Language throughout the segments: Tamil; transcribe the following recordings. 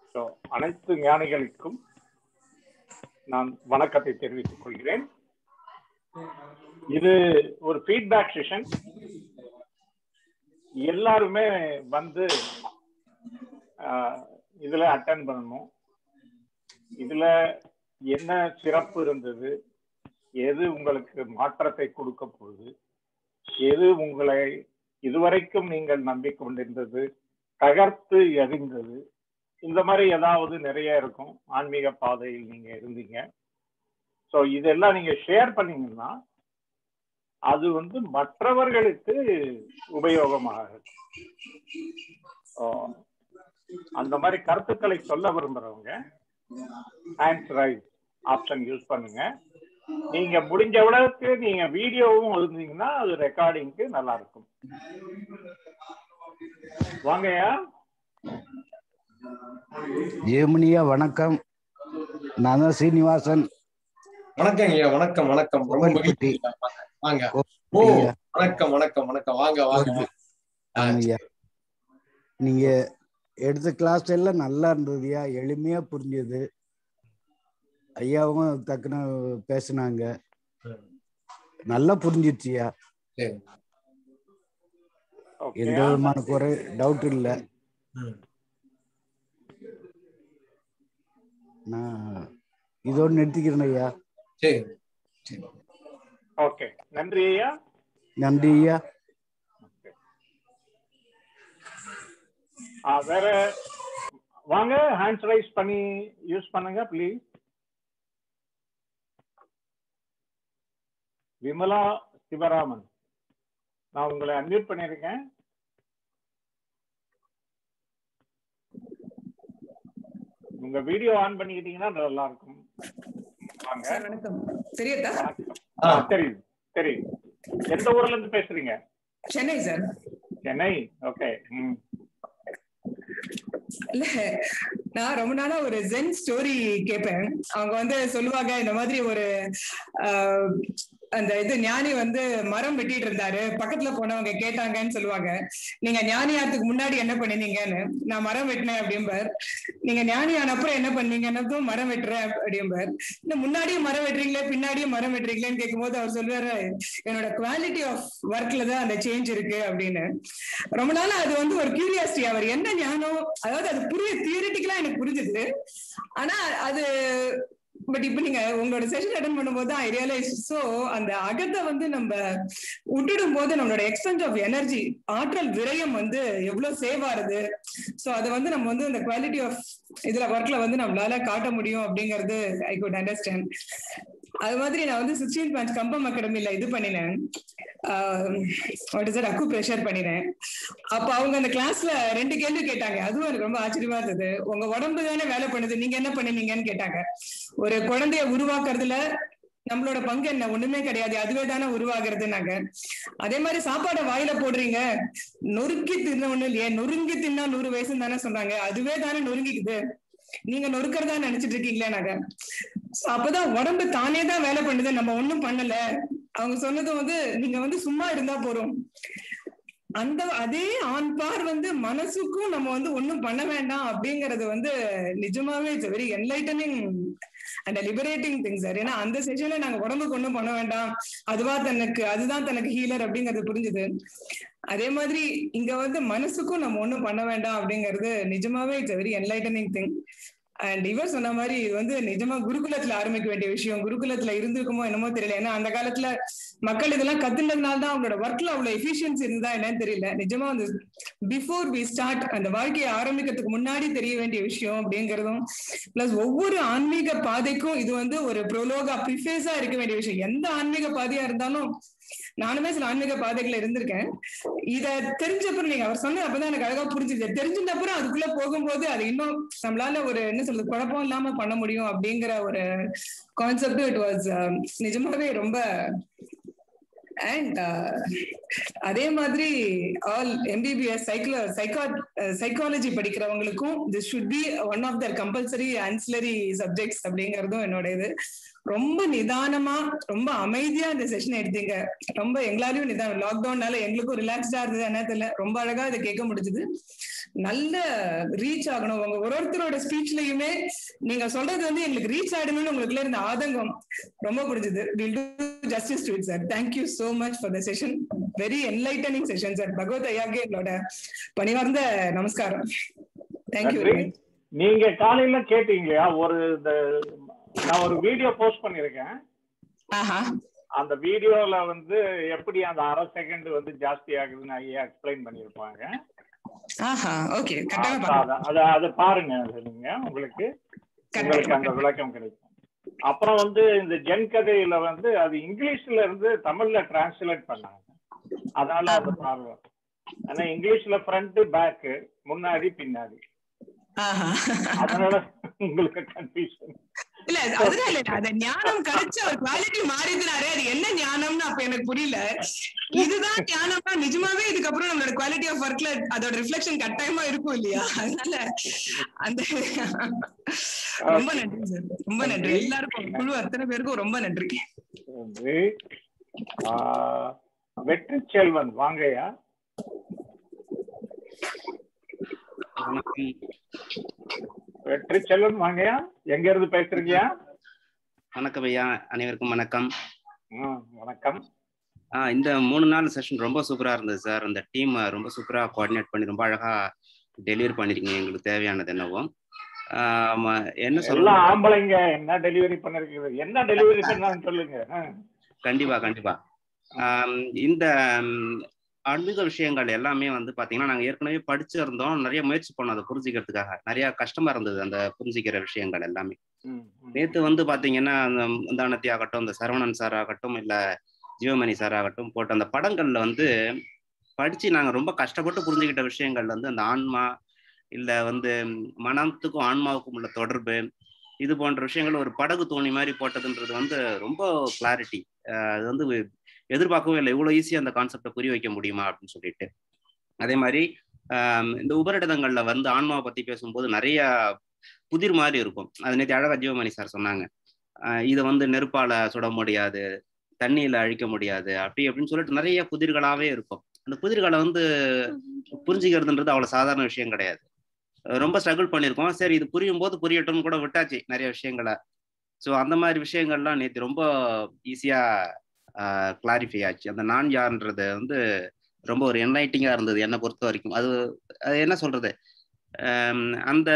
ஸோ அனைத்து ஞானிகளுக்கும் நான் வணக்கத்தை தெரிவித்துக் கொள்கிறேன் இது ஒரு ஃபீட்பேக் செஷன் எல்லாருமே வந்து ஆஹ், இதுல அட்டன் பண்ணணும் இதுல என்ன சிறப்பு இருந்தது எது உங்களுக்கு மாற்றத்தை கொடுக்க போகுது எது உங்களை இதுவரைக்கும் நீங்கள் நம்பிக்கொண்டிருந்தது தகர்த்து எறிந்தது இந்த மாதிரி ஏதாவது நிறைய இருக்கும் ஆன்மீக பாதையில் நீங்க இருந்தீங்க ஸோ இதெல்லாம் நீங்க ஷேர் பண்ணீங்கன்னா அது வந்து மற்றவர்களுக்கு உபயோகமாக இருக்கும் So, அந்த மாதிரி கருத்துக்களை சொல்ல விரும்புறவங்க ஹேண்ட்ஸ் ரைஸ் ஆப்ஷன் யூஸ் பண்ணுங்க நீங்க முடிஞ்ச அளவுக்கு நீங்க வீடியோவும் இருந்தீங்கன்னா அது ரெக்கார்டிங்க்கு நல்லா இருக்கும் வாங்கய்யா ஜெமினியா வணக்கம் நான் தான் சீனிவாசன் வணக்கம் ஐயா வணக்கம் வணக்கம் ரொம்ப மகிழ்ச்சி ஐயா. வாங்க ஓ ஐயா, வணக்கம் வணக்கம் வணக்கம் வாங்க வாங்க வாங்க. ஆ, ஐயா. நீங்க எடுத்த கிளாஸ் எல்லாம் நல்லா இருந்ததுயா எளிமையா புரிஞ்சது ஐயாவும் தக்கன பேசுனாங்க ம், நல்லா புரிஞ்சிருச்சுயா சரி. ஓகே எந்த விதமான குறை டவுட் இல்லை ம், நான் இதோடு நிறுத்திக்கிறேன் ஐயா சரி சரி ஓகே நன்றி ஐயா நன்றி ஐயா ஆ, வேற வாங்க ஹேண்ட்ஸ் ரைஸ் பண்ணி யூஸ் பண்ணுங்க ப்ளீஸ் விமலா சிவராமன் நான் உங்களை அன்மியூட் பண்ணியிருக்கேன் உங்க வீடியோ ஆன் பண்ணிக்கிட்டீங்கன்னா நல்லா இருக்கும் வாங்க சார் வணக்கம் தெரியுதா வணக்கம். ஆ. ஆ, தெரியுது தெரியுது எந்த ஊர்ல இருந்து பேசுறீங்க சென்னை சார் சென்னை ஓகே ம் இல்ல நான் ரொம்ப நாளா ஒரு ஜென் ஸ்டோரி கேட்பேன் அவங்க வந்து சொல்லுவாங்க இந்த மாதிரி ஒரு ஆஹ், அந்த இது ஞானி வந்து மரம் வெட்டிட்டு இருந்தாரு பக்கத்துல போனவங்க கேட்டாங்கன்னு சொல்லுவாங்க நீங்க ஞானியாத்துக்கு முன்னாடி என்ன பண்ணினீங்கன்னு நான் மரம் வெட்டினேன் அப்படிம்பார் நீங்க ஞானி ஆன அப்புறம் என்ன பண்ணீங்கன்னதும் மரம் வெட்டுறேன் அப்படிம்பார் இந்த முன்னாடியும் மரம் வெட்டுறீங்களே பின்னாடியும் மரம் வெட்டுறீங்களேன்னு கேட்கும்போது அவர் சொல்லுவாரு என்னோட குவாலிட்டி ஆஃப் ஒர்க்ல தான் அந்த சேஞ்ச் இருக்கு அப்படின்னு ரொம்ப நாளா அது வந்து ஒரு கியூரியாசிட்டி அவர் என்ன ஞானம் அதாவது அது புரிய தியரிட்டிக்கலா எனக்கு புரிஞ்சுது ஆனா அது பட் இப்ப நீங்க உங்களோட செஷன் அட்டன் பண்ணும்போது தான் ஐ ரியலைஸ் சோ அந்த அகத்தை வந்து நம்ம விட்டுடும் போது நம்மளோட எக்ஸ்பென்ஸ் ஆஃப் எனர்ஜி ஆற்றல் விரயம் வந்து எவ்வளவு சேவ் ஆகுது சோ அதை வந்து நம்ம வந்து இந்த குவாலிட்டி ஆஃப் இதுல ஒர்க்ல வந்து நம்மளால காட்ட முடியும் அப்படிங்கறது ஐ குட் அண்டர்ஸ்டாண்ட் அது மாதிரி நான் வந்து சிக்ஸ்டீன் பேட்ச் கம்பம் அகாடமில இது பண்ணினேன் வாட் இஸ் அக்கு ப்ரெஷர் பண்ணினேன் அப்ப அவங்க அந்த கிளாஸ்ல ரெண்டு கேள்வி கேட்டாங்க அதுவும் எனக்கு ரொம்ப ஆச்சரியமா இருந்தது உங்க உடம்பு தானே வேலை பண்ணுது நீங்க என்ன பண்ணினீங்கன்னு கேட்டாங்க ஒரு குழந்தைய உருவாக்குறதுல நம்மளோட பங்கு என்ன ஒண்ணுமே கிடையாது அதுவே தானே உருவாகுறதுனாங்க அதே மாதிரி சாப்பாடை வாயில போடுறீங்க நொறுக்கி தின்ன ஒண்ணு இல்லையே நொறுங்கி தின்னா நூறு வயசுன்னு தானே சொன்னாங்க அதுவே தானே நொறுங்கிக்குது நீங்க நொறுக்கிறதா நினைச்சிட்டு இருக்கீங்களே நாங்க So அப்பதான் உடம்பு தானே தான் வேலை பண்ணுது நம்ம ஒண்ணும் பண்ணல அவங்க சொன்னது வந்து நீங்க வந்து சும்மா இருந்தா போறோம் அந்த அதே ஆண் பார் வந்து மனசுக்கும் நம்ம வந்து ஒண்ணும் பண்ண வேண்டாம் அப்படிங்கறது வந்து நிஜமாவே it's very enlightening and liberating thing sir ஏன்னா அந்த செஷன்ல நாங்க உடம்புக்கு ஒண்ணும் பண்ண வேண்டாம் அதுவா தனக்கு அதுதான் தனக்கு ஹீலர் அப்படிங்கறது புரிஞ்சுது அதே மாதிரி இங்க வந்து மனசுக்கும் நம்ம ஒண்ணும் பண்ண வேண்டாம் அப்படிங்கிறது நிஜமாவே it's very enlightening thing and இவர் சொன்ன மாதிரி இது வந்து நிஜமா குருகுலத்துல ஆரம்பிக்க வேண்டிய விஷயம் குருகுலத்துல இருந்திருக்குமோ என்னமோ தெரியல ஏன்னா அந்த காலத்துல மக்கள் இதெல்லாம் கத்துனதுனால தான் அவங்களோட ஒர்க்ல அவ்வளவு எஃபிஷியன்சி இருந்தா என்னன்னு தெரியல நிஜமா வந்து பிஃபோர் வி ஸ்டார்ட் அந்த வாழ்க்கையை ஆரம்பிக்கிறதுக்கு முன்னாடி தெரிய வேண்டிய விஷயம் அப்படிங்கறதும் பிளஸ் ஒவ்வொரு ஆன்மீக பாதைக்கும் இது வந்து ஒரு ப்ரோலோகா ப்ரிஃபேஸா இருக்க வேண்டிய விஷயம் எந்த ஆன்மீக பாதையா இருந்தாலும் நானுமே சில ஆன்மீக பாதைகள்ல இருந்திருக்கேன் இத தெரிஞ்சப்பறம் நீங்க அவர் சொன்ன அப்பதான் எனக்கு அழகா புரிஞ்சுது தெரிஞ்சிட்ட அப்புறம் அதுக்குள்ள போகும்போது அது இன்னும் நம்மளால ஒரு என்ன சொல்றது குழப்பம் இல்லாம பண்ண முடியும் அப்படிங்கிற ஒரு கான்செப்ட் இட் வாஸ் நிஜமாவே ரொம்ப அண்ட் அதே மாதிரி all MBBS psycho psycho psychology படிக்கிறவங்களுக்கும் this should be one of the compulsory ancillary subjects அப்படிங்கறதும் என்னோட இது ரொம்ப நிதானமா ரொம்ப அமைதியா இந்த செஷன் எடுத்தீங்க ரொம்ப எங்களாலையும் நிதானம் லாக்டவுன்னால எங்களுக்கும் ரிலாக்ஸ்டா இருந்தது என்ன தெரியல ரொம்ப அழகா இதை கேட்க முடிஞ்சது நல்ல ரீச் ஆகணும் உங்க ஒரு ஒருத்தரோட ஸ்பீச்லயுமே நீங்க சொல்றது வந்து எங்களுக்கு ரீச் ஆகணும்னு உங்களுக்குள்ள இருந்த ஆதங்கம் ரொம்ப பிடிச்சது will do justice to it sir thank you so much for the session very enlightening session sir Bhagavat ஐயாக்கு எங்களோட பணிவார்ந்த நமஸ்காரம் தேங்க்யூ வெரி மச் நீங்க காலையில கேட்டீங்களா ஒரு இந்த நான் ஒரு வீடியோ போஸ்ட் பண்ணிருக்கேன் ஆஹா அந்த வீடியோல வந்து எப்படி அந்த அரை செகண்ட் வந்து ஜாஸ்தி ஆகுதுன்னு ஐயா எக்ஸ்பிளைன் பண்ணிருப்பாங்க ஆஹா ஓகே கரெக்டாக அத- பார்க்கலாம் அத அத பாருங்க அது நீங்க உங்களுக்கு உங்களுக்கு அந்த கரெக்டாக விளக்கம் கிடைக்கும் அப்புறம் வந்து இந்த ஜென் கதையில வந்து அது இங்கிலீஷ்ல இருந்து தமிழ்ல டிரான்ஸ்லேட் பண்ணாங்க அதனால அது ப்ராப்ளம் ஆனா இங்கிலீஷ்ல ஃப்ரண்ட் பேக் முன்னாடி பின்னாடி ஆஹா அதனால உங்களுக்கு கன்ஃபியூஷன் இல்ல அது- அதனால இல்ல அந்த ஞானம் கிடைச்ச ஒரு குவாலிட்டி மாறிதுனாரு அது என்ன ஞானம்னு அப்ப எனக்கு புரியல இதுதான் ஞானம்னா நிஜமாவே இதுக்கப்புறம் நம்மளோட குவாலிட்டி ஆஃப் ஒர்க்ல அதோட ரிஃப்ளெக்ஷன் கட்டாயமா இருக்கும் இல்லையா அதனால அந்த ரொம்ப நன்றி சார் ரொம்ப நன்றி எல்லாருக்கும் குழு அத்தனை பேருக்கும் ரொம்ப நன்றி வந்து ஆ, வெற்றி செல்வன் வாங்கய்யா வணக்கம் வெற்றி செல்வன் வாங்கய்யா எங்க இருந்து பேசுறீங்கயா வணக்கம் ஐயா அனைவருக்கும் வணக்கம் ம், வணக்கம் ஆ இந்த மூணு நாள் செஷன் ரொம்ப சூப்பரா இருந்தது சார் அந்த டீம் ரொம்ப சூப்பரா கோஆர்டினேட் பண்ணி ரொம்ப அழகா டெலிவரி பண்ணிருக்கீங்க எங்களுக்கு தேவையானது என்னவோ ஆ, ம- என்ன எல்லாம் சொல்லலாம் ஆம்பளைங்க என்ன டெலிவரி பண்ணிருக்கீங்க என்ன டெலிவரி பண்ணான்னு சொல்லுங்க ஆ. கண்டிப்பா கண்டிப்பா ஆம், இந்த ம், ஆன்மீக விஷயங்கள் எல்லாமே வந்து பாத்தீங்கன்னா நாங்க ஏற்கனவே படிச்சிருந்தோம் நிறைய முயற்சி பண்ணோம் அதை புரிஞ்சுக்கிறதுக்காக நிறைய கஷ்டமா இருந்தது அந்த புரிஞ்சுக்கிற விஷயங்கள் எல்லாமே ம், ம். நேத்து வந்து பாத்தீங்கன்னா அந்த முந்தானத்தி ஆகட்டும் இந்த சரவணன் சார் ஆகட்டும் இல்ல ஜீவமணி சார் ஆகட்டும் போட்ட அந்த படங்கள்ல வந்து படிச்சு நாங்க ரொம்ப கஷ்டப்பட்டு புரிஞ்சுக்கிட்ட விஷயங்கள் வந்து அந்த ஆன்மா இல்ல வந்து மனத்துக்கும் ஆன்மாவுக்கும் உள்ள தொடர்பு இது போன்ற விஷயங்கள் ஒரு படகு தோணி மாதிரி போட்டதுன்றது வந்து ரொம்ப கிளாரிட்டி அது வந்து எதிர்பார்க்கவே இல்லை இவ்வளவு ஈஸியா அந்த கான்செப்டை புரிய வைக்க முடியுமா அப்படின்னு சொல்லிட்டு அதே மாதிரி ஆஹ் இந்த உபரிடங்கள்ல வந்து ஆன்மாவை பத்தி பேசும்போது நிறைய புதிர் மாதிரி இருக்கும் அது நேற்று அழகா ஜீவமணி சார் சொன்னாங்க ஆஹ் இதை வந்து நெருப்பால சுட முடியாது தண்ணியில அழிக்க முடியாது அப்படி அப்படின்னு சொல்லிட்டு நிறைய புதிர்களாவே இருக்கும் அந்த புதிர்களை வந்து புரிஞ்சுக்கிறதுன்றது அவ்வளவு சாதாரண விஷயம் கிடையாது ரொம்ப ஸ்ட்ரகிள் பண்ணியிருக்கோம் சரி இது புரியும் போது புரியட்டும்னு கூட விட்டாச்சு நிறைய விஷயங்களை ஸோ அந்த மாதிரி விஷயங்கள்லாம் நேற்று ரொம்ப ஈஸியா கிளாரிஃபை ஆச்சு அந்த நான் யார்ன்றது வந்து ரொம்ப ஒரு என்லைட்டிங்கா இருந்தது என்னை பொறுத்த வரைக்கும் அது அது என்ன சொல்றது ஆம், அந்த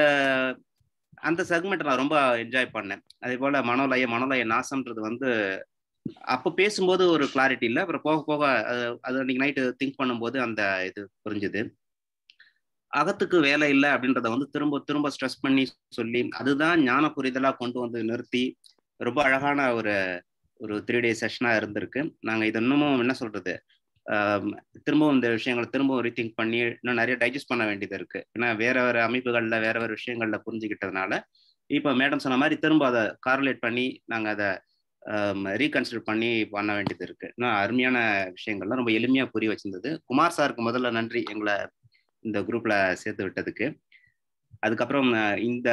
அந்த செக்மெண்ட் நான் ரொம்ப என்ஜாய் பண்ணேன் அதே போல மனோலய மனோலய நாசம்ன்றது வந்து அப்போ பேசும்போது ஒரு கிளாரிட்டி இல்லை அப்புறம் போக போக அது அது அன்னைக்கு நைட்டு திங்க் பண்ணும்போது அந்த இது புரிஞ்சுது அகத்துக்கு வேலை இல்லை அப்படின்றத வந்து திரும்ப திரும்ப ஸ்ட்ரெஸ் பண்ணி சொல்லி அதுதான் ஞான புரிதலா கொண்டு வந்து நிறுத்தி ரொம்ப அழகான ஒரு ஒரு த்ரீ டே செஷனா இருந்திருக்கு நாங்க இது இன்னமும் என்ன சொல்றது ஆம், திரும்பவும் இந்த விஷயங்களை திரும்பவும் ரீதிங்க் பண்ணி இன்னும் நிறைய டைஜஸ்ட் பண்ண வேண்டியது இருக்கு ஏன்னா வேற வேற அமைப்புகள்ல வேற வேற விஷயங்கள்ல புரிஞ்சுக்கிட்டதுனால இப்போ மேடம் சொன்ன மாதிரி திரும்ப அதை கார்லேட் பண்ணி நாங்க அதை ரீகன்சிடர் பண்ணி பண்ண வேண்டியது இருக்கு இன்னும் அருமையான விஷயங்கள்லாம் ரொம்ப எளிமையா புரிய வச்சிருந்தது குமார் சாருக்கு முதல்ல நன்றி எங்களை இந்த குரூப்ல சேர்த்து விட்டதுக்கு அதுக்கப்புறம் அஹ், இந்த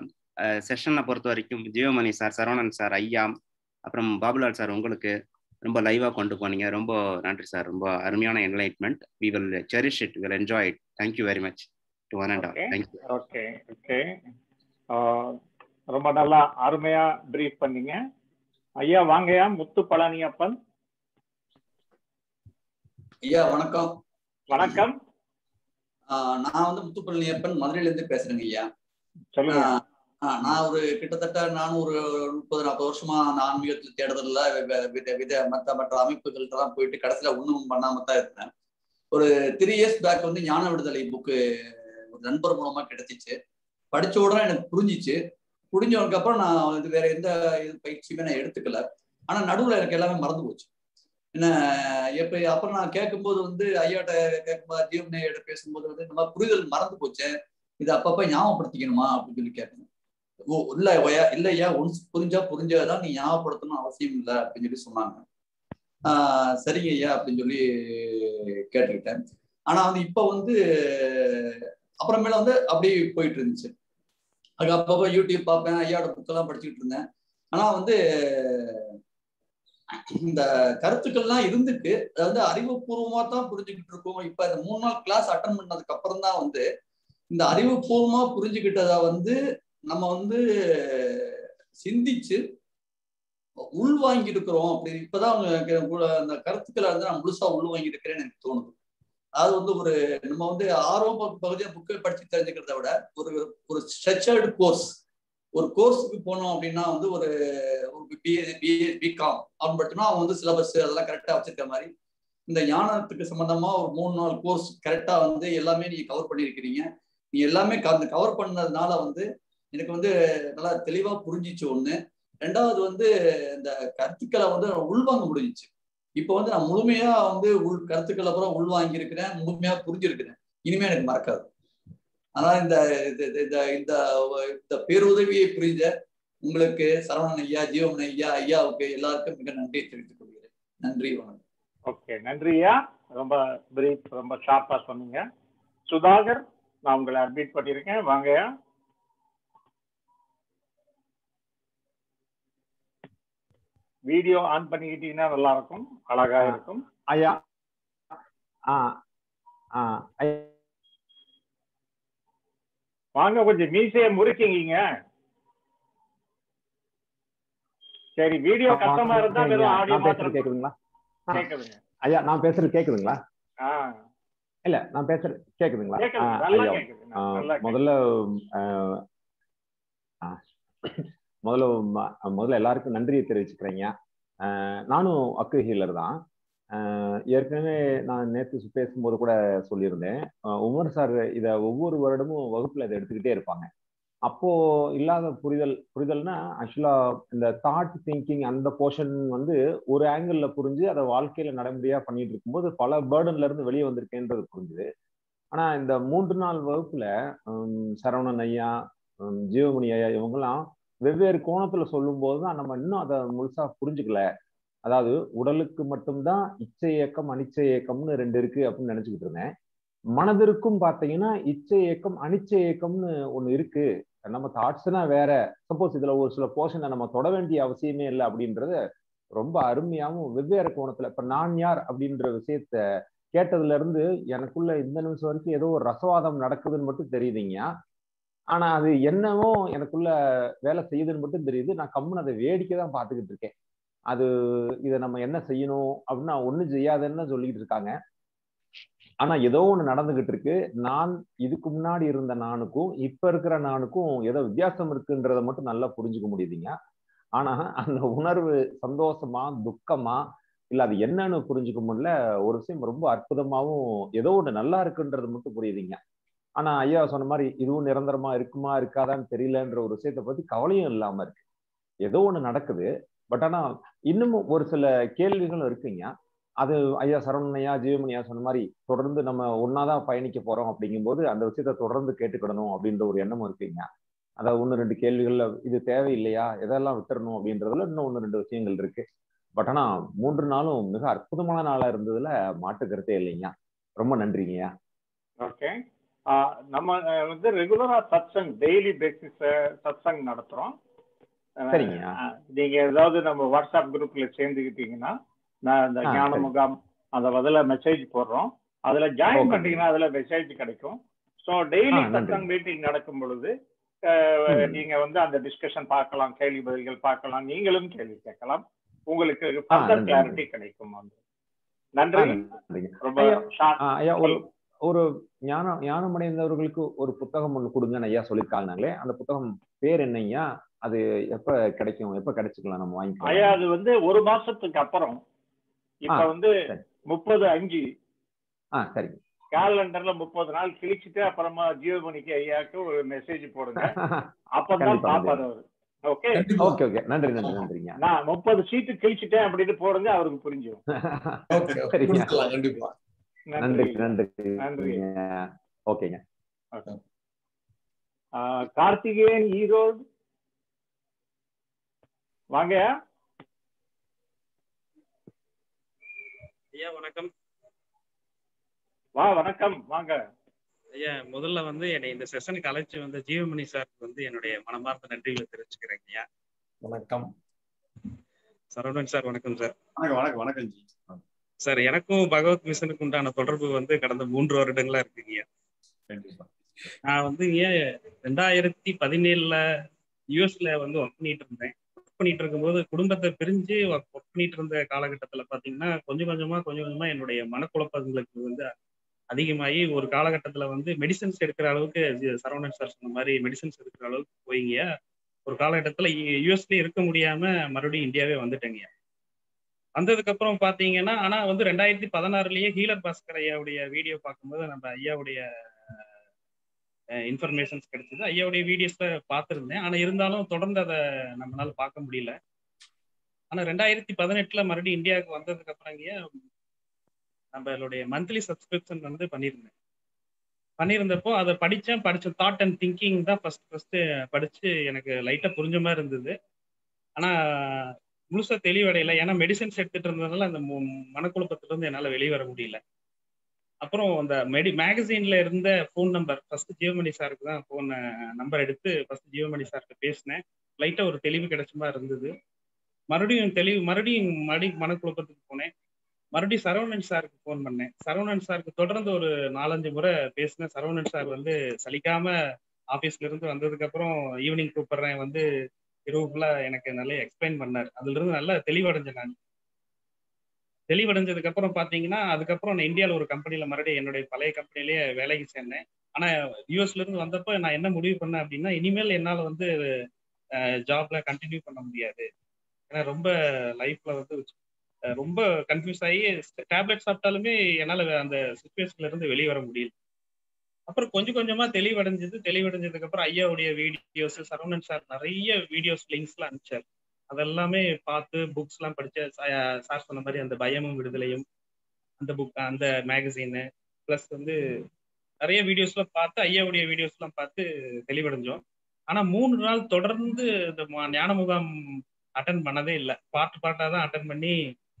செஷனை பொறுத்த வரைக்கும் ஜீவமணி சார் சரவணன் சார் ஐயா அப்புறம் பாபுலால் சார் உங்களுக்கு ரொம்ப லைவா கொண்டு போனீங்க ரொம்ப நன்றி சார் ரொம்ப அருமையான enlightenment we will cherish it will enjoy it thank you very much to one and all Okay. Thank you okay okay ரொம்ப நல்லா அருமையா பிரீஃப் பண்ணீங்க ஐயா வாங்கய்யா முத்து பழனியப்பன் ஐயா வணக்கம் வணக்கம் ஆஹ் நான் வந்து முத்துப்பழனியப்பன் மதுரையில இருந்து பேசுறேங்க ஐயா சொல்லுங்க ஆஹ் ஆஹ் நான் ஒரு கிட்டத்தட்ட நானும் ஒரு முப்பது நாற்பது வருஷமா அந்த ஆன்மீகத்துல தேடுதல்ல வெ- வித வித மற்ற மற்ற அமைப்புகள்ட்ட தான் போயிட்டு கடைசியில ஒண்ணும் பண்ணாம தான் இருந்தேன் ஒரு த்ரீ இயர்ஸ் பேக் வந்து ஞான விடுதலை புக்கு ஒரு நண்பர் மூலமா கிடைச்சிச்சு படிச்ச உடனே எனக்கு புரிஞ்சிச்சு புரிஞ்சதுக்கு அப்புறம் நான் இது வேற எந்த இது பயிற்சியுமே நான் எடுத்துக்கல ஆனா நடுவுல எனக்கு எல்லாமே மறந்து போச்சு என்ன எப்ப அப்புறம் நான் கேட்கும்போது வந்து ஐயாட்ட கேட்கும்போது ஜீவனையிட்ட பேசும்போது வந்து இந்த மாதிரி புரிதல் மறந்து போச்சு இது அப்பப்ப ஞாபகப்படுத்திக்கணுமா அப்படின்னு சொல்லி கேட்டேன் ஓ இல்ல ஐயா இல்ல ஐயா ஒன்ஸ் புரிஞ்சா புரிஞ்சாதான் நீ ஞாபகப்படுத்தணும் அவசியம் இல்லை அப்படின்னு சொல்லி சொன்னாங்க ஆஹ் சரிங்க ஐயா அப்படின்னு சொல்லி கேட்டுக்கிட்டேன் ஆனா வந்து இப்ப வந்து அப்புறமேல வந்து அப்படி போயிட்டு இருந்துச்சு அது அப்பப்போ யூடியூப் பார்ப்பேன் ஐயாவோட புக்கெல்லாம் படிச்சுக்கிட்டு இருந்தேன் ஆனா வந்து இந்த கருத்துக்கள்லாம் இருந்துட்டு அதாவது அறிவுபூர்வமா தான் புரிஞ்சுக்கிட்டு இருக்கோம் இப்ப இந்த மூணு நாள் கிளாஸ் அட்டன் பண்ணதுக்கு அப்புறம் தான் வந்து இந்த அறிவுபூர்வமா புரிஞ்சுக்கிட்டத வந்து நம்ம வந்து சிந்திச்சு உள்வாங்கி இருக்கிறோம் அப்படி இப்பதான் அவங்க அந்த கருத்துக்களை வந்து நான் முழுசா உள்வாங்கி இருக்கிறேன்னு எனக்கு தோணுது அது வந்து ஒரு நம்ம வந்து ஆர்வம் பகுதியை புக்கை படிச்சு தெரிஞ்சுக்கிறத விட ஒரு ஒரு ஸ்ட்ரக்சர்டு கோர்ஸ் ஒரு கோர்ஸுக்கு போனோம் அப்படின்னா வந்து ஒரு பிஏ பிஏ பிகாம் அப்படின்னு படிச்சோம்னா அவங்க வந்து சிலபஸ் அதெல்லாம் கரெக்டா வச்சிருக்க மாதிரி இந்த ஞானத்துக்கு சம்பந்தமா ஒரு மூணு நாள் கோர்ஸ் கரெக்டா வந்து எல்லாமே நீங்க கவர் பண்ணியிருக்கிறீங்க நீ எல்லாமே அந்த கவர் பண்ணதுனால வந்து எனக்கு வந்து நல்லா தெளிவா புரிஞ்சிச்சு ஒண்ணு ரெண்டாவது வந்து இந்த கருத்துக்களை வந்து உள்வாங்க முடிஞ்சிச்சு இப்போ வந்து நான் முழுமையா வந்து உள் கருத்துக்களை அப்புறம் உள்வாங்கி இருக்கிறேன் முழுமையா புரிஞ்சிருக்கிறேன் இனிமே எனக்கு மறக்காது அதனால இந்த இந்த இந்த இந்த பேருதவியை புரிந்த உங்களுக்கு சரவணன் ஐயா ஜீவமன் ஐயா ஐயாவுக்கு எல்லாருக்கும் மிக நன்றியை தெரிவித்துக் கொள்கிறேன் நன்றி வணக்கம் ஓகே நன்றி ஐயா ரொம்ப பிரீஃப் ரொம்ப ஷார்ப்பா சொன்னீங்க சுதாகர் நான் உங்களை அட்மிட் பண்ணியிருக்கேன் வாங்கய்யா வீடியோ ஆன் பண்ணிக்கிட்டீங்கன்னா நல்லா இருக்கும் அழகா இருக்கும் ஐயா ஆ ஆ வாங்க கொஞ்சம் மீசைய முறுக்கிங்க சரி வீடியோ கஷ்டமா இருந்தா வெறும் ஆடியோ நான் பேசுறது மாத்திரம் கேக்குதுங்களா ஆ, கேக்குதுங்க ஐயா நான் பேசுறது கேக்குதுங்களா ஆ இல்ல நான் பேசுறது கேக்குதுங்களா கேக்குது ஆ, நல்லா ஐயா கேக்குது ஆ, நல்லா கேக்குது. முதல்ல ஆ, ஆ, முதல்ல ம- முதல்ல எல்லாருக்கும் நன்றியை தெரிவிச்சுக்கிறேங்க ஆ, நானும் அக்கு ஹீலர் தான் ஆ, ஏற்கனவே நான் நேற்று பேசும்போது கூட சொல்லியிருந்தேன் ஆ, உமர் சார் இதை ஒவ்வொரு வருடமும் வகுப்புல இதை எடுத்துக்கிட்டே இருப்பாங்க அப்போ இல்லாத புரிதல் புரிதல்னா ஆக்சுவலா இந்த தாட் திங்கிங் அந்த போர்ஷன் வந்து ஒரு ஆங்கிள் புரிஞ்சு அதை வாழ்க்கையில நடைமுறையா பண்ணிட்டு இருக்கும்போது பல பேர்டன்ல இருந்து வெளியே வந்திருக்கேன்றது புரிஞ்சுது ஆனா இந்த மூன்று நாள் வகுப்புல ஹம், சரவணன் ஐயா ஹம், ஜீவமணி ஐயா இவங்கெல்லாம் வெவ்வேறு கோணத்துல சொல்லும் போதுதான் நம்ம இன்னும் அதை முழுசா புரிஞ்சுக்கல அதாவது உடலுக்கு மட்டும்தான் இச்சை இயக்கம் அனிச்சை இயக்கம்னு ரெண்டு இருக்கு அப்படின்னு நினைச்சுக்கிட்டு இருந்தேன் மனதிற்கும் பாத்தீங்கன்னா இச்சை இயக்கம் அனிச்சை இயக்கம்னு ஒண்ணு இருக்கு நம்ம தாட்ஸ்னா வேற சப்போஸ் இதுல ஒரு சில போர்ஷனை நம்ம தொட வேண்டிய அவசியமே இல்லை அப்படின்றத ரொம்ப அருமையாவும் வெவ்வேறு கோணத்துல இப்ப நான் யார் அப்படின்ற விஷயத்த கேட்டதுல இருந்து எனக்குள்ள இந்த நிமிஷம் வரைக்கும் ஏதோ ஒரு ரசவாதம் நடக்குதுன்னு மட்டும் தெரியுதுங்க ஆனா அது என்னவோ எனக்குள்ள வேலை செய்யுதுன்னு மட்டும் தெரியுது நான் கம்முன்னு அதை வேடிக்கை தான் பார்த்துக்கிட்டு இருக்கேன் அது இதை நம்ம என்ன செய்யணும் அப்படின்னா ஒண்ணும் செய்யாதுன்னு தான் சொல்லிக்கிட்டு இருக்காங்க ஆனா ஏதோ ஒண்ணு நடந்துகிட்டு இருக்கு நான் இதுக்கு முன்னாடி இருந்த நானுக்கும் இப்ப இருக்கிற நானுக்கும் ஏதோ வித்தியாசம் இருக்குன்றத மட்டும் நல்லா புரிஞ்சுக்க முடியுதுங்க ஆனா அந்த உணர்வு சந்தோஷமா துக்கமா இல்ல அது என்னன்னு புரிஞ்சுக்க முடியல ஒரு விஷயம் ரொம்ப அற்புதமாவும் ஏதோ ஒண்ணு நல்லா இருக்குன்றது மட்டும் புரியுதுங்க ஆனா ஐயா சொன்ன மாதிரி இதுவும் நிரந்தரமா இருக்குமா இருக்காதான்னு தெரியலன்ற ஒரு விஷயத்தை பத்தி கவலையும் இல்லாம இருக்கு ஏதோ ஒண்ணு நடக்குது பட் ஆனா இன்னமும் ஒரு சில கேள்விகளும் இருக்குங்க அது ஐயா சரவணையா ஜீவமணியா சொன்ன மாதிரி தொடர்ந்து நம்ம ஒன்னாதான் பயணிக்க போறோம் அப்படிங்கும்போது அந்த விஷயத்த தொடர்ந்து கேட்டுக்கிடணும் அப்படின்ற ஒரு எண்ணமும் இருக்குங்க அதாவது ஒன்று ரெண்டு கேள்விகள்ல இது தேவையில்லையா எதெல்லாம் விட்டுறணும் அப்படின்றதுல இன்னும் ஒன்று ரெண்டு விஷயங்கள் இருக்கு பட் ஆனா மூன்று நாளும் மிக அற்புதமான நாளா இருந்ததுல மாட்டு கருத்தே இல்லைங்க ரொம்ப நன்றிங்கய்யா ஓகே நம்ம அஹ், வந்து ரெகுலரா சத்சங் டெய்லி பேசிஸ் சத்சங் நடத்துறோம் அஹ், சரிங்க. அஹ், நீங்க ஏதாவது நம்ம வாட்ஸ்அப் குரூப்ல சேர்ந்துக்கிட்டீங்கன்னா நான் இந்த ஆ, ஞான சரி. முகாம் அந்த பதில மெசேஜ் போடுறோம் அதுல ஜாயின் Okay. பண்ணீங்கன்னா அதுல மெசேஜ் கிடைக்கும் ஸோ டெய்லி ஆ, நன்றி. சத்சங் மீட்டிங் நடக்கும் பொழுது அஹ், ம். நீங்க வந்து அந்த டிஸ்கஷன் பார்க்கலாம் கேள்வி பதில்கள் பார்க்கலாம் நீங்களும் கேள்வி கேட்கலாம் உங்களுக்கு ஆ, ஃபர்தர் நன்றி, கிளாரிட்டி கிடைக்கும் வந்து நன்றி ஆ, நன்றிங்க ரொம்ப ஐயா, ஷார்ட் ஆ, ஐயா ஒரு ஒரு ஞானம் ஞானம் அடைந்தவர்களுக்கு ஒரு புத்தகம் ஒண்ணு கொடுங்கன்னு ஐயா சொல்லியிருக்காங்களே அந்த புத்தகம் பேர் என்னய்யா அது எப்ப கிடைக்கும் எப்ப கிடைச்சுக்கலாம் நம்ம ஐயா வாங்கிக்கலாம் அது வந்து ஒரு மாசத்துக்கு அப்புறம் இப்ப ஆ, வந்து சரி. முப்பது அஞ்சு ஆ சரிங்க கேலண்டர்ல முப்பது நாள் கிழிச்சிட்டு அப்புறமா ஜீவமணிக்கு ஐயாக்கு ஒரு மெசேஜ் போடுங்க அப்பதான் கண்டிப்பா, பாப்பாரு அவரு ஓகே கண்டிப்பா ஓகே ஓகே நன்றி நன்றி நன்றிங்க நான் முப்பது சீட்டு கிழிச்சிட்டேன் அப்படின்னு போடுங்க அவருக்கு புரிஞ்சிடும் ஓகே சரிங்க கொடுக்கலாம் கண்டிப்பா நன்றி நன்றி நன்றி நன்றி. ஓகேங்க ஆ, கார்த்திகேயன் ஈரோடு வாங்க ஐயா வணக்கம் வா வணக்கம் வாங்க ஐயா முதல்ல வந்து என்னை இந்த செஷனுக்கு அழைச்சு வந்த ஜீவமணி சாருக்கு வந்து என்னுடைய மனமார்ந்த நன்றிகளை தெரிவிச்சுக்கிறேங்க ஐயா வணக்கம் சரவணன் சார் வணக்கம் சார் வணக்கம் வணக்கம் வணக்கம் ஜி சார் எனக்கும் பகவத் மிஷனுக்கு உண்டான தொடர்பு வந்து கடந்த மூன்று வருடங்களா இருக்குங்க ஐயா கண்டிப்பா நான் வந்து இங்க ரெண்டாயிரத்தி பதினேழுல யூஎஸ்ல வந்து ஒர்க் பண்ணிட்டு இருந்தேன் ஒர்க் பண்ணிட்டு இருக்கும்போது குடும்பத்தை பிரிஞ்சு ஒர்க் பண்ணிட்டு இருந்த காலகட்டத்துல பாத்தீங்கன்னா கொஞ்சம் கொஞ்சமா கொஞ்சம் கொஞ்சமா என்னுடைய மனக்குழப்பங்களுக்கு வந்து அதிகமாகி ஒரு காலகட்டத்துல வந்து மெடிசன்ஸ் எடுக்கிற அளவுக்கு ஜி- சரவணன் சார் சொன்ன மாதிரி மெடிசன்ஸ் எடுக்கிற அளவுக்கு போயிங்க ஒரு காலகட்டத்துல யூஎஸ்லயே இருக்க முடியாம மறுபடியும் இந்தியாவே வந்துட்டேங்க வந்ததுக்கு அப்புறம் பாத்தீங்கன்னா ஆனா வந்து ரெண்டாயிரத்தி பதினாறுலயே ஹீலர் பாஸ்கர் ஐயாவுடைய வீடியோ பார்க்கும்போது நம்ம ஐயாவுடைய இன்ஃபர்மேஷன்ஸ் கிடைச்சது ஐயாவுடைய வீடியோஸ்ல பார்த்துருந்தேன் ஆனா இருந்தாலும் தொடர்ந்து அதை நம்மளால பார்க்க முடியல ஆனா ரெண்டாயிரத்தி பதினெட்டுல மறுபடியும் இந்தியாவுக்கு வந்ததுக்கு அப்புறங்க நம்மளுடைய மந்த்லி சப்ஸ்கிரிப்ஷன் வந்து பண்ணியிருந்தேன் பண்ணியிருந்தப்போ அதை படித்தேன் படித்த தாட் அண்ட் திங்கிங் தான் ஃபர்ஸ்ட் ஃபர்ஸ்ட் படிச்சு எனக்கு லைட்டாக புரிஞ்ச மாதிரி இருந்தது ஆனால் முழுசா தெளிவடையல ஏன்னா மெடிசன்ஸ் எடுத்துட்டு இருந்ததுனால அந்த மு- மனக்குழப்பத்துல இருந்து என்னால் வெளியே வர முடியல அப்புறம் அந்த மெடி மேகசீன்ல இருந்த ஃபோன் நம்பர் ஃபர்ஸ்ட் ஜீவமணி சாருக்கு தான் ஃபோன் நம்பர் எடுத்து ஃபர்ஸ்ட் ஜீவமணி சார்கிட்ட பேசினேன் லைட்டா ஒரு தெளிவு கிடைச்ச மாதிரி இருந்தது மறுபடியும் தெளிவு மறுபடியும் மறுபடியும் மனக்குழப்பத்துக்கு போனேன் மறுபடியும் சரவணன் சாருக்கு ஃபோன் பண்ணேன் சரவணன் சாருக்கு தொடர்ந்து ஒரு நாலஞ்சு முறை பேசினேன் சரவணன் சார் வந்து சலிக்காம ஆபீஸ்ல இருந்து வந்ததுக்கு அப்புறம் ஈவினிங் கூப்பிடுறேன் வந்து இரவு ஃபுல்லா எனக்கு நல்லா எக்ஸ்பிளைன் பண்ணார் அதுல இருந்து நல்லா தெளிவடைஞ்சேன் நான் தெளிவடைஞ்சதுக்கு அப்புறம் பாத்தீங்கன்னா அதுக்கப்புறம் நான் இந்தியாவில் ஒரு கம்பெனில மறுபடியும் என்னுடைய பழைய கம்பெனிலேயே வேலைக்கு சேர்ந்தேன் ஆனா யூஎஸ்ல இருந்து வந்தப்போ நான் என்ன முடிவு பண்ணேன் அப்படின்னா இனிமேல் என்னால வந்து ஜாப்ல கண்டினியூ பண்ண முடியாது ஏன்னா ரொம்ப லைஃப்ல வந்து அஹ், ரொம்ப கன்ஃபியூஸ் ஆகி டேப்லெட் சாப்பிட்டாலுமே என்னால அந்த சுச்சுவேஷன்ல இருந்து வெளியே வர முடியல அப்புறம் கொஞ்சம் கொஞ்சமா தெளிவடைஞ்சது தெளிவடைஞ்சதுக்கு அப்புறம் ஐயாவுடைய வீடியோஸ் சரவணன் சார் நிறைய வீடியோஸ் லிங்க்ஸ்லாம் அனுப்பிச்சார் அதெல்லாமே பார்த்து புக்ஸ் எல்லாம் படிச்ச சார் சொன்ன மாதிரி அந்த பயமும் விடுதலையும் அந்த புக் அந்த மேகசீனு ப்ளஸ் வந்து நிறைய வீடியோஸ்லாம் பார்த்து ஐயாவுடைய வீடியோஸ்லாம் பார்த்து தெளிவடைஞ்சோம் ஆனா மூணு நாள் தொடர்ந்து இந்த ம- ஞான முகாம் அட்டன் பண்ணதே இல்லை பாட்டு பாட்டா தான் அட்டன் பண்ணி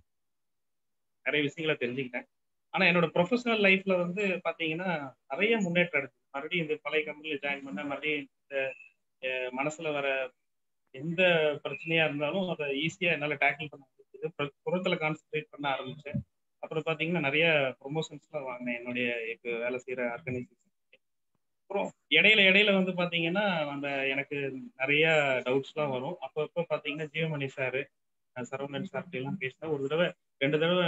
நிறைய விஷயங்களை தெரிஞ்சுக்கிட்டேன் ஆனா என்னோட ப்ரொஃபஷனல் லைஃப்ல வந்து பாத்தீங்கன்னா நிறைய முன்னேற்றம் எடுத்து மறுபடியும் இந்த பழைய கம்பெனில ஜாயின் பண்ண மறுபடியும் இந்த அஹ், மனசுல வர எந்த பிரச்சனையா இருந்தாலும் அதை ஈஸியா என்னால டேக்கிள் பண்ண முடிஞ்சது புற- புறத்துல கான்சென்ட்ரேட் பண்ண ஆரம்பிச்சேன் அப்புறம் பாத்தீங்கன்னா நிறைய ப்ரொமோஷன்ஸ்லாம் வாங்கினேன் என்னுடைய இப்போ வேலை செய்யற ஆர்கனைசேஷன் அப்புறம் இடையில இடையில வந்து பாத்தீங்கன்னா நம்ம எனக்கு நிறைய டவுட்ஸ்லாம் வரும் அப்பப்போ பாத்தீங்கன்னா ஜீவமணி சார் சரவணன் சார்கிட்ட எல்லாம் பேசினா ஒரு தடவை ரெண்டு தடவை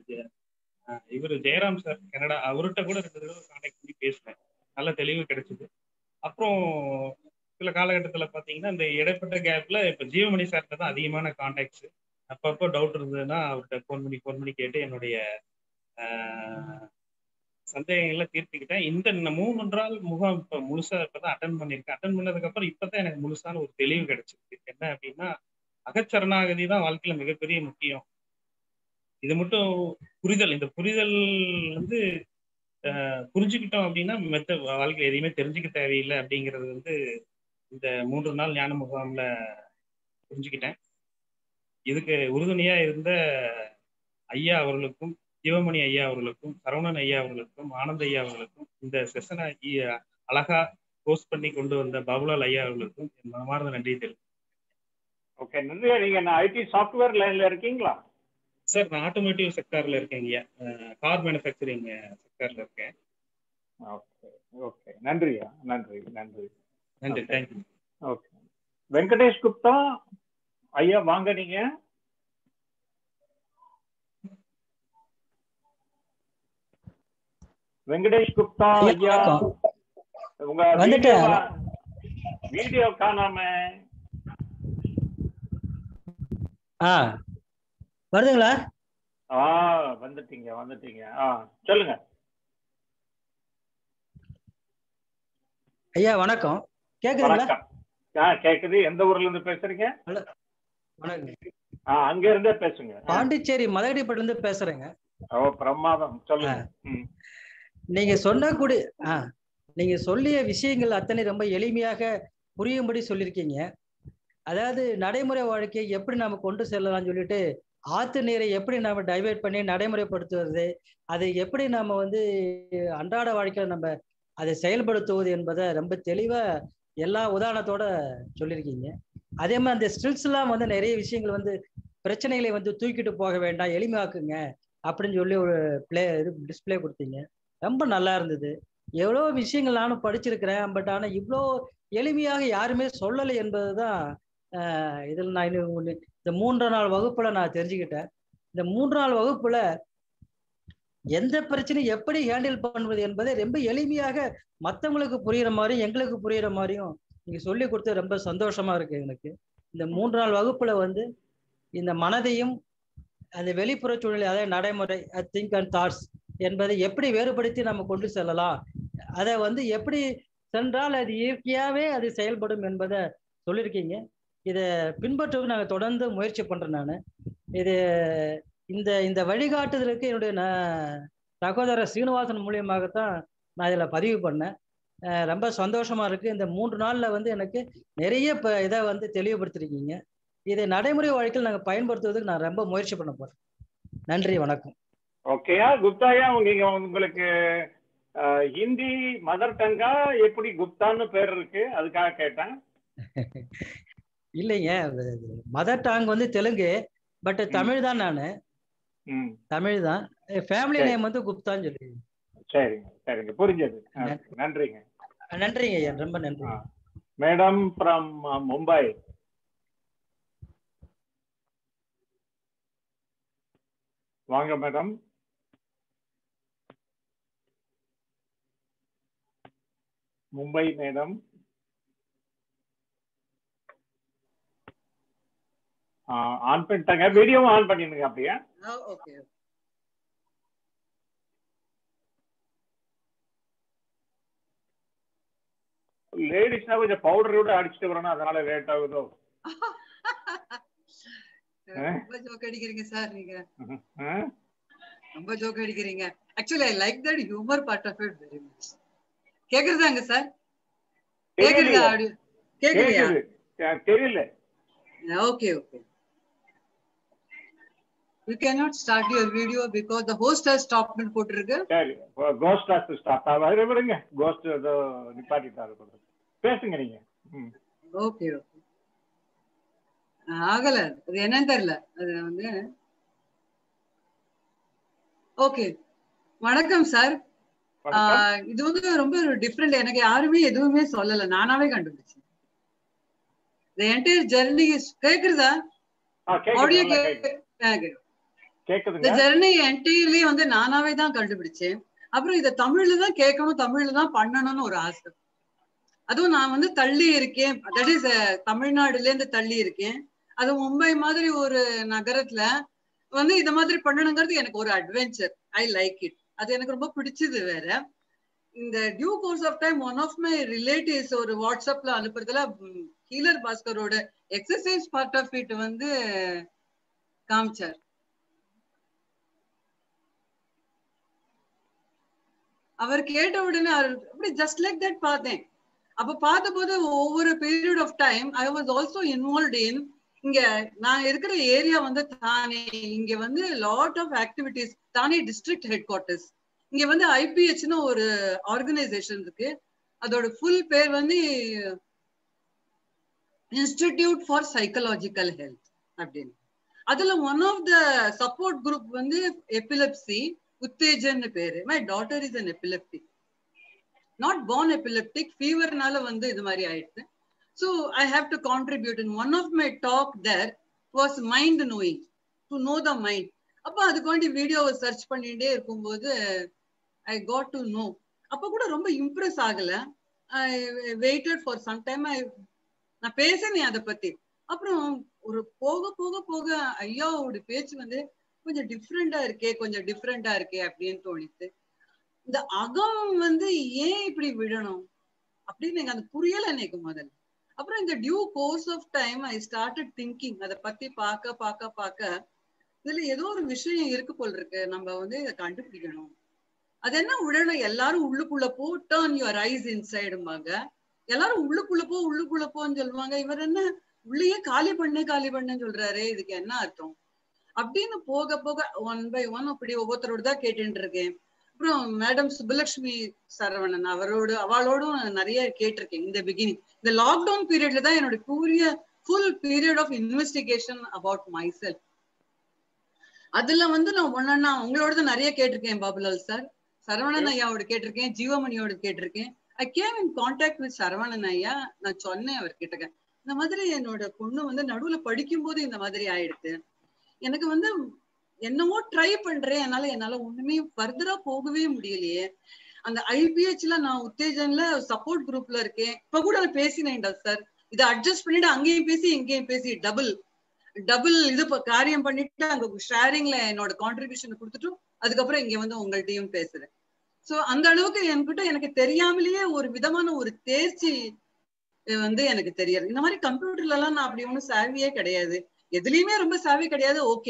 இவர் ஜெயராம் சார் கனடா அவர்கிட்ட கூட ரெண்டு தடவை கான்டாக்ட் பண்ணி பேசினேன் நல்ல தெளிவு கிடைச்சது அப்புறம் சில காலகட்டத்தில் பார்த்தீங்கன்னா இந்த இடைப்பட்ட கேப்ல இப்போ ஜீவமணி சார்கிட்ட தான் அதிகமான கான்டாக்ட்ஸ் அப்பப்போ டவுட் இருந்ததுன்னா அவர்கிட்ட ஃபோன் பண்ணி ஃபோன் பண்ணி கேட்டு என்னுடைய ஆஹ், சந்தேகங்களை தீர்த்துக்கிட்டேன் இந்த இந்த மூணு நாள் முகாம் இப்போ முழுசா இப்பதான் அட்டன் பண்ணியிருக்கேன் அட்டன் பண்ணதுக்கு அப்புறம் இப்பதான் எனக்கு முழுசான ஒரு தெளிவு கிடைச்சிருக்கு என்ன அப்படின்னா அகச்சரணாகதி தான் வாழ்க்கையில மிகப்பெரிய முக்கியம் இது மட்டும் புரிதல் இந்த புரிதல் வந்து ஆஹ், புரிஞ்சுக்கிட்டோம் அப்படின்னா மெத்த வாழ்க்கையில எதையுமே தெரிஞ்சுக்க தேவையில்லை அப்படிங்கிறது வந்து இந்த மூன்று நாள் ஞான முகாம்ல புரிஞ்சுக்கிட்டேன் இதுக்கு உறுதுணையா இருந்த ஐயா அவர்களுக்கும் சிவமணி ஐயா அவர்களுக்கும் சரவணன் ஐயா அவர்களுக்கும் ஆனந்த் ஐயா அவர்களுக்கும் இந்த செஷனை அழகா போஸ்ட் பண்ணி கொண்டு வந்த பபுலால் ஐயா அவர்களுக்கும் என் மனமார்ந்த நன்றி தெரிவித்து ஓகே நன்றி நீங்க ஐடி சாஃப்ட்வேர் லைன்ல இருக்கீங்களா சார் நான் ஆட்டோமேட்டிவ் செக்டார்ல இருக்கேன் ஐயா கார் மேனுஃபேக்சரிங் செக்டார்ல இருக்கேன் ஓகே ஓகே நன்றியா நன்றி நன்றி நன்றி தேங்க்யூ ஓகே வெங்கடேஷ் குப்தா ஐயா வாங்க நீங்க வெங்கடேஷ் குப்தா ஐயா உங்க வந்துட்டேன். வீடியோ காணாம ஆ வருதுங்களா ஆ வந்துட்டீங்க வந்துட்டீங்க ஆ சொல்லுங்க ஐயா வணக்கம் கேக்குதுங்களா வணக்கம் ஆ கேக்குது எந்த ஊர்ல இருந்து பேசுறீங்க வணக்கம் ஆ அங்க இருந்தே பேசுங்க பாண்டிச்சேரி மதகடிப்பட்டில இருந்து பேசுறேங்க ஓ பிரமாதம் சொல்லுங்க ம். நீங்க சொன்னக்கூடிய ஆ நீங்க சொல்லிய விஷயங்கள் அத்தனை ரொம்ப எளிமையாக புரியும்படி சொல்லியிருக்கீங்க அதாவது நடைமுறை வாழ்க்கையை எப்படி நாம கொண்டு செல்லலாம்னு சொல்லிட்டு ஆத்து நீரை எப்படி நம்ம டைவர்ட் பண்ணி நடைமுறைப்படுத்துவது அதை எப்படி நம்ம வந்து அன்றாட வாழ்க்கையில நம்ம அதை செயல்படுத்துவது என்பதை ரொம்ப தெளிவா எல்லா உதாரணத்தோட சொல்லியிருக்கீங்க அதே மாதிரி அந்த ஸ்டில்ஸ் எல்லாம் வந்து நிறைய விஷயங்கள் வந்து பிரச்சனைகளை வந்து தூக்கிட்டு போக வேண்டாம் எளிமையாக்குங்க அப்படின்னு சொல்லி ஒரு பிளே இது டிஸ்பிளே கொடுத்தீங்க ரொம்ப நல்லா இருந்தது எவ்வளோ விஷயங்கள் நானும் படிச்சிருக்கிறேன் பட் ஆனால் இவ்வளோ எளிமையாக யாருமே சொல்லலை என்பது தான் இதில் நான் இன்னும் ஒண்ணு இந்த மூன்று நாள் வகுப்புல நான் தெரிஞ்சுக்கிட்டேன் இந்த மூன்று நாள் வகுப்புல எந்த பிரச்சனையும் எப்படி ஹேண்டில் பண்ணுவது என்பதை ரொம்ப எளிமையாக மற்றவங்களுக்கு புரியுற மாதிரியும் எங்களுக்கு புரியுற மாதிரியும் நீங்க சொல்லி கொடுத்து ரொம்ப சந்தோஷமா இருக்கு எனக்கு இந்த மூன்று நாள் வகுப்புல வந்து இந்த மனதையும் அந்த வெளிப்புற சூழ்நிலை அதாவது நடைமுறை திங்க் அண்ட் தாட்ஸ் என்பதை எப்படி வேறுபடுத்தி நம்ம கொண்டு செல்லலாம் அதை வந்து எப்படி சென்றால் அது இயற்கையாகவே அது செயல்படும் என்பதை சொல்லியிருக்கீங்க இதை பின்பற்றுவதற்கு நாங்கள் தொடர்ந்து முயற்சி பண்ணுறேன் நான் இது இந்த இந்த வழிகாட்டுதலுக்கு என்னுடைய ந- சகோதரர் சீனிவாசன் மூலியமாகத்தான் நான் இதில் பதிவு பண்ணேன் அஹ் ரொம்ப சந்தோஷமா இருக்கு இந்த மூன்று நாள்ல வந்து எனக்கு நிறைய இப்போ இதை வந்து தெளிவுபடுத்திருக்கீங்க இதை நடைமுறை வாழ்க்கையில் நாங்கள் பயன்படுத்துவதற்கு நான் ரொம்ப முயற்சி பண்ண போறேன் நன்றி வணக்கம் ஓகேயா குப்தாயா நீங்க உங்களுக்கு அஹ், ஹிந்தி மதர் டங்கா எப்படி குப்தான்னு பேர் இருக்கு அதுக்காக கேட்டேன் இல்லைங்க மதர் டாங் வந்து தெலுங்கு பட் தமிழ் தான் நான் ம் தமிழ் தான் ஃபேமிலி சரி. நேம் வந்து குப்தான்னு சொல்லி சரிங்க சரிங்க புரிஞ்சது அஹ், நன்றிங்க நன்றிங்க ஐயா ரொம்ப நன்றி மேடம் ஃப்ரம் மும்பை வாங்க மேடம் மும்பை மேடம் ஆன் பண்ணிட்டாங்க வீடியோவும் ஆன் பண்ணிடுங்க அப்படியே ஓகே லேடிஸ்னா கொஞ்சம் பவுடரோட அடிச்சுட்டு வரணும் அதனால லேட் ஆகுதோ ரொம்ப ஜோக் அடிக்கிறீங்க சார் நீங்க ஆ? ரொம்ப ஜோக் அடிக்கிறீங்க actually I like that humour part of it very much கேக்குறதாங்க சார் கேக்குறதா தெரியலையே. ஆடியோ கேக்குறியா கேக்குது. அஹ், தெரியல okay okay you cannot start your video because the host has ஸ்டாப்னு போட்டிருக்கு சரி கோஸ்ட் ஆஃப் ஸ்டாப் அதை விடுங்க கோஸ்ட் ஏதோ நிப்பாட்டிட்டாரு போல. பேசுங்க நீங்க ம். ஓகே ஓகே ஆகல அது என்னன்னு தெரியல அது வந்து ஓகே வணக்கம் சார் இது வந்து ரொம்ப டிஃப்ரெண்ட் எனக்கு யாருமே எதுவுமே சொல்லல நானாவே கண்டுபிடிச்சேன் the entire journey is கேக்குறதா ஆ, கேக்குது, ஆடியோ நல்லா கேக்குது. இந்த கேக்குதுங்க ஜெர்னி என்டையர்லி வந்து நானாவே தான் கண்டுபிடிச்சேன் அப்புறம் இத தமிழ்ல தான் கேட்கணும் தமிழ்ல தான் பண்ணணும்னு ஒரு ஆசை அதுவும் நான் வந்து தள்ளி இருக்கேன் தட் இஸ் தமிழ்நாடுல இருந்து தள்ளி இருக்கேன் அது மும்பை மாதிரி ஒரு நகரத்துல வந்து இந்த மாதிரி பண்ணணுங்கிறது எனக்கு ஒரு அட்வென்ச்சர் ஐ லைக் இட் அது எனக்கு ரொம்ப பிடிச்சது வேற இந்த due course of time one of my relatives ஒரு வாட்ஸ்அப்ல அனுப்புறதுல ஹீலர் பாஸ்கரோட எக்ஸசைஸ் பார்ட் ஆஃப் இட் வந்து காமிச்சார் அவர் கேட்ட உடனே அவர் அப்படி ஜஸ்ட் லைக் தட் பார்த்தேன் அப்ப பார்த்தபோது ஒவ்வொரு period of time I was also involve in இங்க நான் இருக்கிற ஏரியா வந்து தானே இங்க வந்து லாட் ஆஃப் ஆக்டிவிட்டிஸ் தானே டிஸ்ட்ரிக்ட் ஹெட் குவார்டர்ஸ் இங்க வந்து ஐபிஹெச்னு ஒரு ஆர்கனைசேஷன் இருக்கு அதோட ஃபுல் பேர் வந்து இன்ஸ்டிடியூட் ஃபார் சைக்கலாஜிக்கல் ஹெல்த் அப்படின்னு அதுல one of the support group வந்து எபிலப்சி உத்தேஜன் பேரு my daughter is an epileptic not born epileptic ஃபீவர்னால வந்து இது மாதிரி ஆயிடுச்சு so I have to contribute in one of my talk there was mind knowing to know the mind அப்போ அதுக்கு வேண்டி வீடியோவை சர்ச் பண்ணிட்டே இருக்கும்போது ஐ காட் டு நோ அப்போ கூட ரொம்ப இம்ப்ரெஸ் ஆகல I waited for some time I நான் பேசினேன் அதை பத்தி அப்புறம் ஒரு போக போக போக ஐயாவோட பேச்சு வந்து கொஞ்சம் டிஃப்ரெண்டா இருக்கே கொஞ்சம் டிஃப்ரெண்டா இருக்கே அப்படின்னு தோணித்து இந்த அகம் வந்து ஏன் இப்படி விடணும் அப்படின்னு எனக்கு அது புரியல எனக்கு முதல்ல அப்புறம் இந்த due course of time I started thinking அதை பத்தி பார்க்க பார்க்க பார்க்க இதுல ஏதோ ஒரு விஷயம் இருக்கு போல் இருக்கு நம்ம வந்து இதை கண்டுபிடிக்கணும் அது என்ன விடணும் எல்லாரும் உள்ளுக்குள்ள போ டேர்ன் யுவர் ஐஸ் இன்சைடுமாங்க எல்லாரும் உள்ளுக்குள்ள போ உள்ளுக்குள்ள போன்னு சொல்லுவாங்க இவர் என்ன உள்ளேயே காலி பண்ணு காலி பண்ணுன்னு சொல்றாரு இதுக்கு என்ன அர்த்தம் அப்படின்னு போக போக ஒன் பை ஒன் அப்படி ஒவ்வொருத்தரோட தான் கேட்டுட்டு இருக்கேன் அப்புறம் மேடம் சுப்புலட்சுமி சரவணன் அவரோடு அவளோடும் நிறைய கேட்டிருக்கேன் இந்த பிகினிங் இந்த லாக்டவுன் பீரியட்ல தான் என்னோட பூரிய full period of investigation about myself அதுல வந்து நான் ஒன்னா உங்களோட தான் நிறைய கேட்டிருக்கேன் பாபுலால் சார் சரவணன் ஐயாவோட கேட்டிருக்கேன் ஜீவமணியோட கேட்டிருக்கேன் I came in contact with Saravanan ஐயா நான் சொன்னேன் அவர்கிட்ட இந்த மாதிரி என்னோட பொண்ணு வந்து நடுவுல படிக்கும் போது இந்த மாதிரி ஆயிடுது எனக்கு வந்து என்னவோ ட்ரை பண்றேன் என்னால என்னால ஒண்ணுமே ஃபர்தரா போகவே முடியலையே அந்த ஐபிஹெச்ல நான் உத்தேஜன்ல சப்போர்ட் குரூப்ல இருக்கேன் இப்ப கூட நான் பேசினேன்டா சார் இதை அட்ஜஸ்ட் பண்ணிட்டு அங்கேயும் பேசி இங்கேயும் பேசி டபுள் டபுள் இது ப- காரியம் பண்ணிட்டு அங்க ஷேரிங்ல என்னோட கான்ட்ரிபியூஷன் கொடுத்துட்டு அதுக்கப்புறம் இங்க வந்து உங்கள்ட்டையும் பேசுறேன் சோ அந்த அளவுக்கு என்கிட்ட எனக்கு தெரியாமலேயே ஒரு விதமான ஒரு தேர்ச்சி அஹ் வந்து எனக்கு தெரியாது இந்த மாதிரி கம்ப்யூட்டர்ல எல்லாம் நான் அப்படி ஒன்றும் சாவியே கிடையாது எதுலயுமே ரொம்ப சாவி கிடையாது ஓகே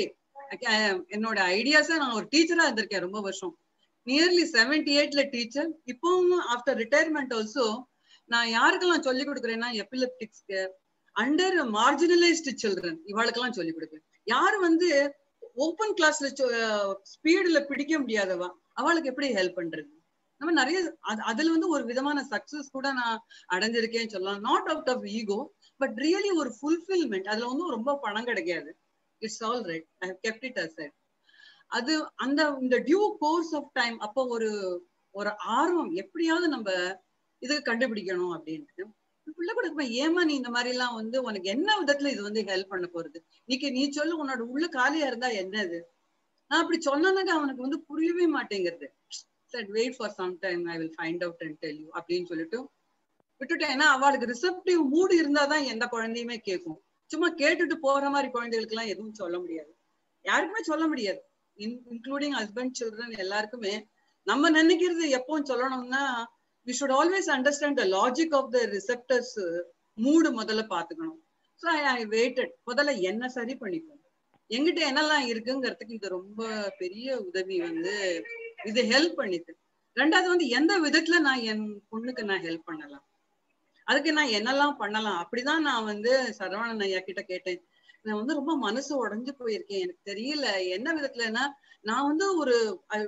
என்னோட ஐடியாஸ நான் ஒரு டீச்சரா இருந்திருக்கேன் ரொம்ப வருஷம் நியர்லி செவன்டி எயிட்ல டீச்சர் இப்பவும் ஆஃப்டர் ரிட்டையர்மெண்ட் ஆல்சோ நான் யாருக்கெல்லாம் சொல்லி கொடுக்குறேன்னா எபிலெப்டிக்ஸ்க்கு அண்டர் மார்ஜினலைஸ்டு சில்ட்ரன் இவாளுக்கெல்லாம் சொல்லி கொடுப்பேன் யார் வந்து ஓப்பன் கிளாஸ்ல ஸ்பீடுல பிடிக்க முடியாதவா அவளுக்கு எப்படி ஹெல்ப் பண்றது நம்ம நிறைய அது- அதுல வந்து ஒரு விதமான சக்சஸ் கூட நான் அடைஞ்சிருக்கேன்னு சொல்லலாம் not out of ego but really ஒரு ஃபுல்ஃபில்மெண்ட் அதுல வந்து ரொம்ப பணம் கிடைக்காது it's all right I have kept it aside அது அந்த இந்த டியூ கோர்ஸ் ஆஃப் டைம் அப்போ ஒரு ஒரு ஆர்வம் எப்படியாவது நம்ம இதுக்கு கண்டுபிடிக்கணும் அப்படின்ட்டு பிள்ளை கூட இருக்கும்போது, ஏம்மா நீ இந்த மாதிரி எல்லாம் வந்து உனக்கு என்ன விதத்துல இது வந்து ஹெல்ப் பண்ண போறது நீக்கு நீ சொல்லு உன்னோட உள்ள காலியா இருந்தா என்னது நான் அப்படி சொன்னனாக்க அவனுக்கு வந்து புரியவே மாட்டேங்கிறது said wait for some time I will find out and tell you அப்படின்னு சொல்லிட்டு விட்டுட்டேன் ஏன்னா அவளுக்கு ரிசப்டிவ் மூடு இருந்தாதான் எந்த குழந்தையுமே கேட்கும் சும்மா கேட்டுட்டு போற மாதிரி குழந்தைகளுக்கு எல்லாம் எதுவும் சொல்ல முடியாது யாருக்குமே சொல்ல முடியாது இன்க்ளூடிங் ஹஸ்பண்ட் சில்ட்ரன் எல்லாருக்குமே நம்ம நினைக்கிறது எப்பவும் சொல்லணும்னா we should always understand the logic of the receptors மூடு முதல்ல பாத்துக்கணும் ஸோ ஐ ஐ வெயிட்டட் முதல்ல என்ன சரி பண்ணிக்கணும் எங்கிட்ட என்னெல்லாம் இருக்குங்கிறதுக்கு இது ரொம்ப பெரிய உதவி வந்து இது ஹெல்ப் பண்ணிது ரெண்டாவது வந்து எந்த விதத்துல நான் என் பொண்ணுக்கு நான் ஹெல்ப் பண்ணலாம் அதுக்கு நான் என்னெல்லாம் பண்ணலாம் அப்படிதான் நான் வந்து சரவணன் ஐயா கிட்ட கேட்டேன் நான் வந்து ரொம்ப மனசு உடைஞ்சு போயிருக்கேன் எனக்கு தெரியல என்ன விதத்துலன்னா நான் வந்து ஒரு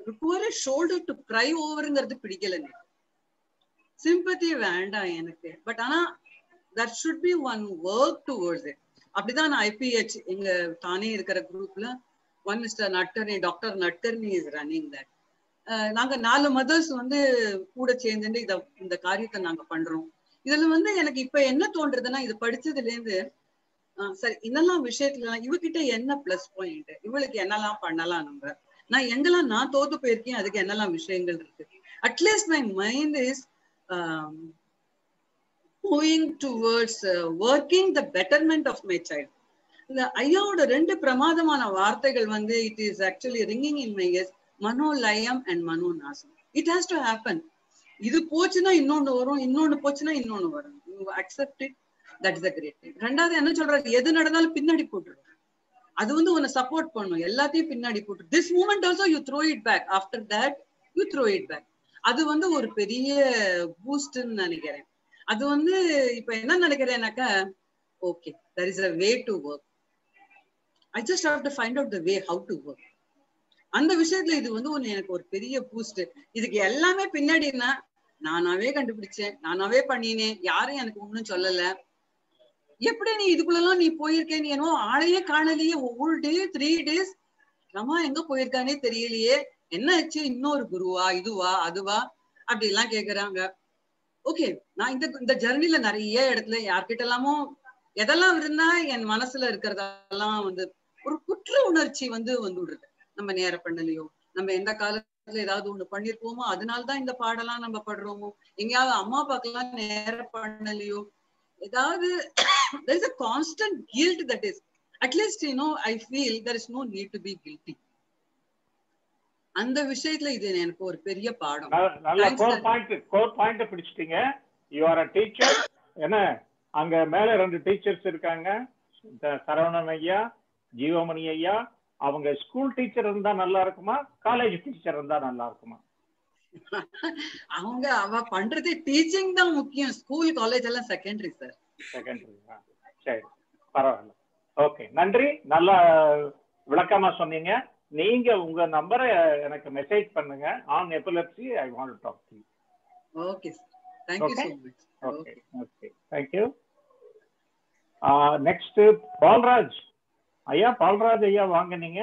ஷோல்டர் டு க்ரை ஓவருங்கிறது பிடிக்கல எனக்கு சிம்பத்தி வேண்டாம் எனக்கு பட் ஆனா that should be one work towards it அப்படிதான் நான் ஐபிஹெச் எங்க தானே இருக்கிற குரூப்ல one mister Nadkarni doctor Nadkarni is running that நாங்க நாலு மதர்ஸ் வந்து கூட சேர்ந்துட்டு இத இந்த காரியத்தை நாங்க பண்றோம் இதுல வந்து எனக்கு இப்ப என்ன தோன்றதுன்னா இது படிச்சதுல இருந்து ஆஹ் சரி இதெல்லாம் விஷயத்துல இவகிட்ட என்ன பிளஸ் பாயிண்ட் இவளுக்கு என்னெல்லாம் பண்ணலாம் நம்ம நான் எங்கெல்லாம் நான் தோத்து போயிருக்கேன் அதுக்கு என்னெல்லாம் விஷயங்கள் இருக்கு at least my mind is moving towards working the betterment of my child இந்த ஐயாவோட ரெண்டு பிரமாதமான வார்த்தைகள் வந்து it is actually ringing in my ears மனோலயம் அண்ட் மனோ நாசம் இட் ஹாஸ் டு ஹேப்பன் இது போச்சுன்னா இன்னொன்னு வரும் இன்னொன்னு போச்சுன்னா இன்னொன்னு வரும் accept it that is a great ரெண்டாவது என்ன சொல்றாரு எது நடந்தாலும் பின்னாடி போட்டுரும் அது வந்து உன்னை சப்போர்ட் பண்ணும் எல்லாத்தையும் பின்னாடி போட்டு this moment also you throw it back after that you throw it back அது வந்து ஒரு பெரிய பூஸ்ட்னு நினைக்கிறேன் அது வந்து இப்ப என்ன நினைக்கிறேன்னாக்கா okay there is a way to work I just have to find out the way how to work அந்த விஷயத்துல இது வந்து ஒண்ணு எனக்கு ஒரு பெரிய பூஸ்ட் இதுக்கு எல்லாமே பின்னாடினா நானாவே கண்டுபிடிச்சேன் நானாவே பண்ணினேன் யாரும் எனக்கு ஒண்ணும் சொல்லல எப்படி நீ இதுக்குள்ளெல்லாம் நீ போயிருக்கே நீ என்னவோ ஆளையே காணலையே ஒவ்வொரு டே த்ரீ டேஸ் ரமா எங்க போயிருக்கானே தெரியலையே என்ன ஆச்சு இன்னொரு குருவா இதுவா அதுவா அப்படி எல்லாம் கேக்குறாங்க ஓகே நான் இந்த இந்த ஜெர்னில நிறைய இடத்துல யார்கிட்ட எல்லாமோ எதெல்லாம் இருந்தா என் மனசுல இருக்கிறதெல்லாம் வந்து ஒரு குற்ற உணர்ச்சி வந்து வந்து விடுறது நம்ம நேர பண்ணலையோ நம்ம எந்த காலத்துல ஏதாவது ஒண்ணு பண்ணிருப்போமோ அதனாலதான் இந்த பாடலாம் நம்ம படுறோமோ எங்கேயாவது அம்மா அப்பாக்கெல்லாம் நேர பண்ணலையோ ஏதாவது there is a constant guilt that is at least you know i feel there is no need to be guilty அந்த விஷயத்துல இது எனக்கு ஒரு பெரிய பாடம் நல்ல- நல்ல Thanks, core sir. Point core point பிடிச்சிட்டீங்க யூ ஆர் அ டீச்சர் என்ன அங்க மேல ரெண்டு டீச்சர்ஸ் இருக்காங்க இந்த சரவணன் ஐயா ஜீவமணி ஐயா அவங்க ஸ்கூல் டீச்சர் இருந்தா நல்லா இருக்குமா காலேஜ் டீச்சர் இருந்தா நல்லா இருக்குமா அவங்க அவ பண்றது டீச்சிங் தான் முக்கியம் ஸ்கூல் காலேஜ் எல்லாம் செகண்டரி சார் செகண்டரி சரி பரவாயில்ல ஓகே நன்றி நல்ல விளக்கமா சொன்னீங்க நீங்க உங்க நம்பரை எனக்கு மெசேஜ் பண்ணுங்க on epilepsy I want talk to okay thank you Okay. So much okay okay thank you next Balraj ஐயா பால்ராஜ் ஐயா வாங்க நீங்க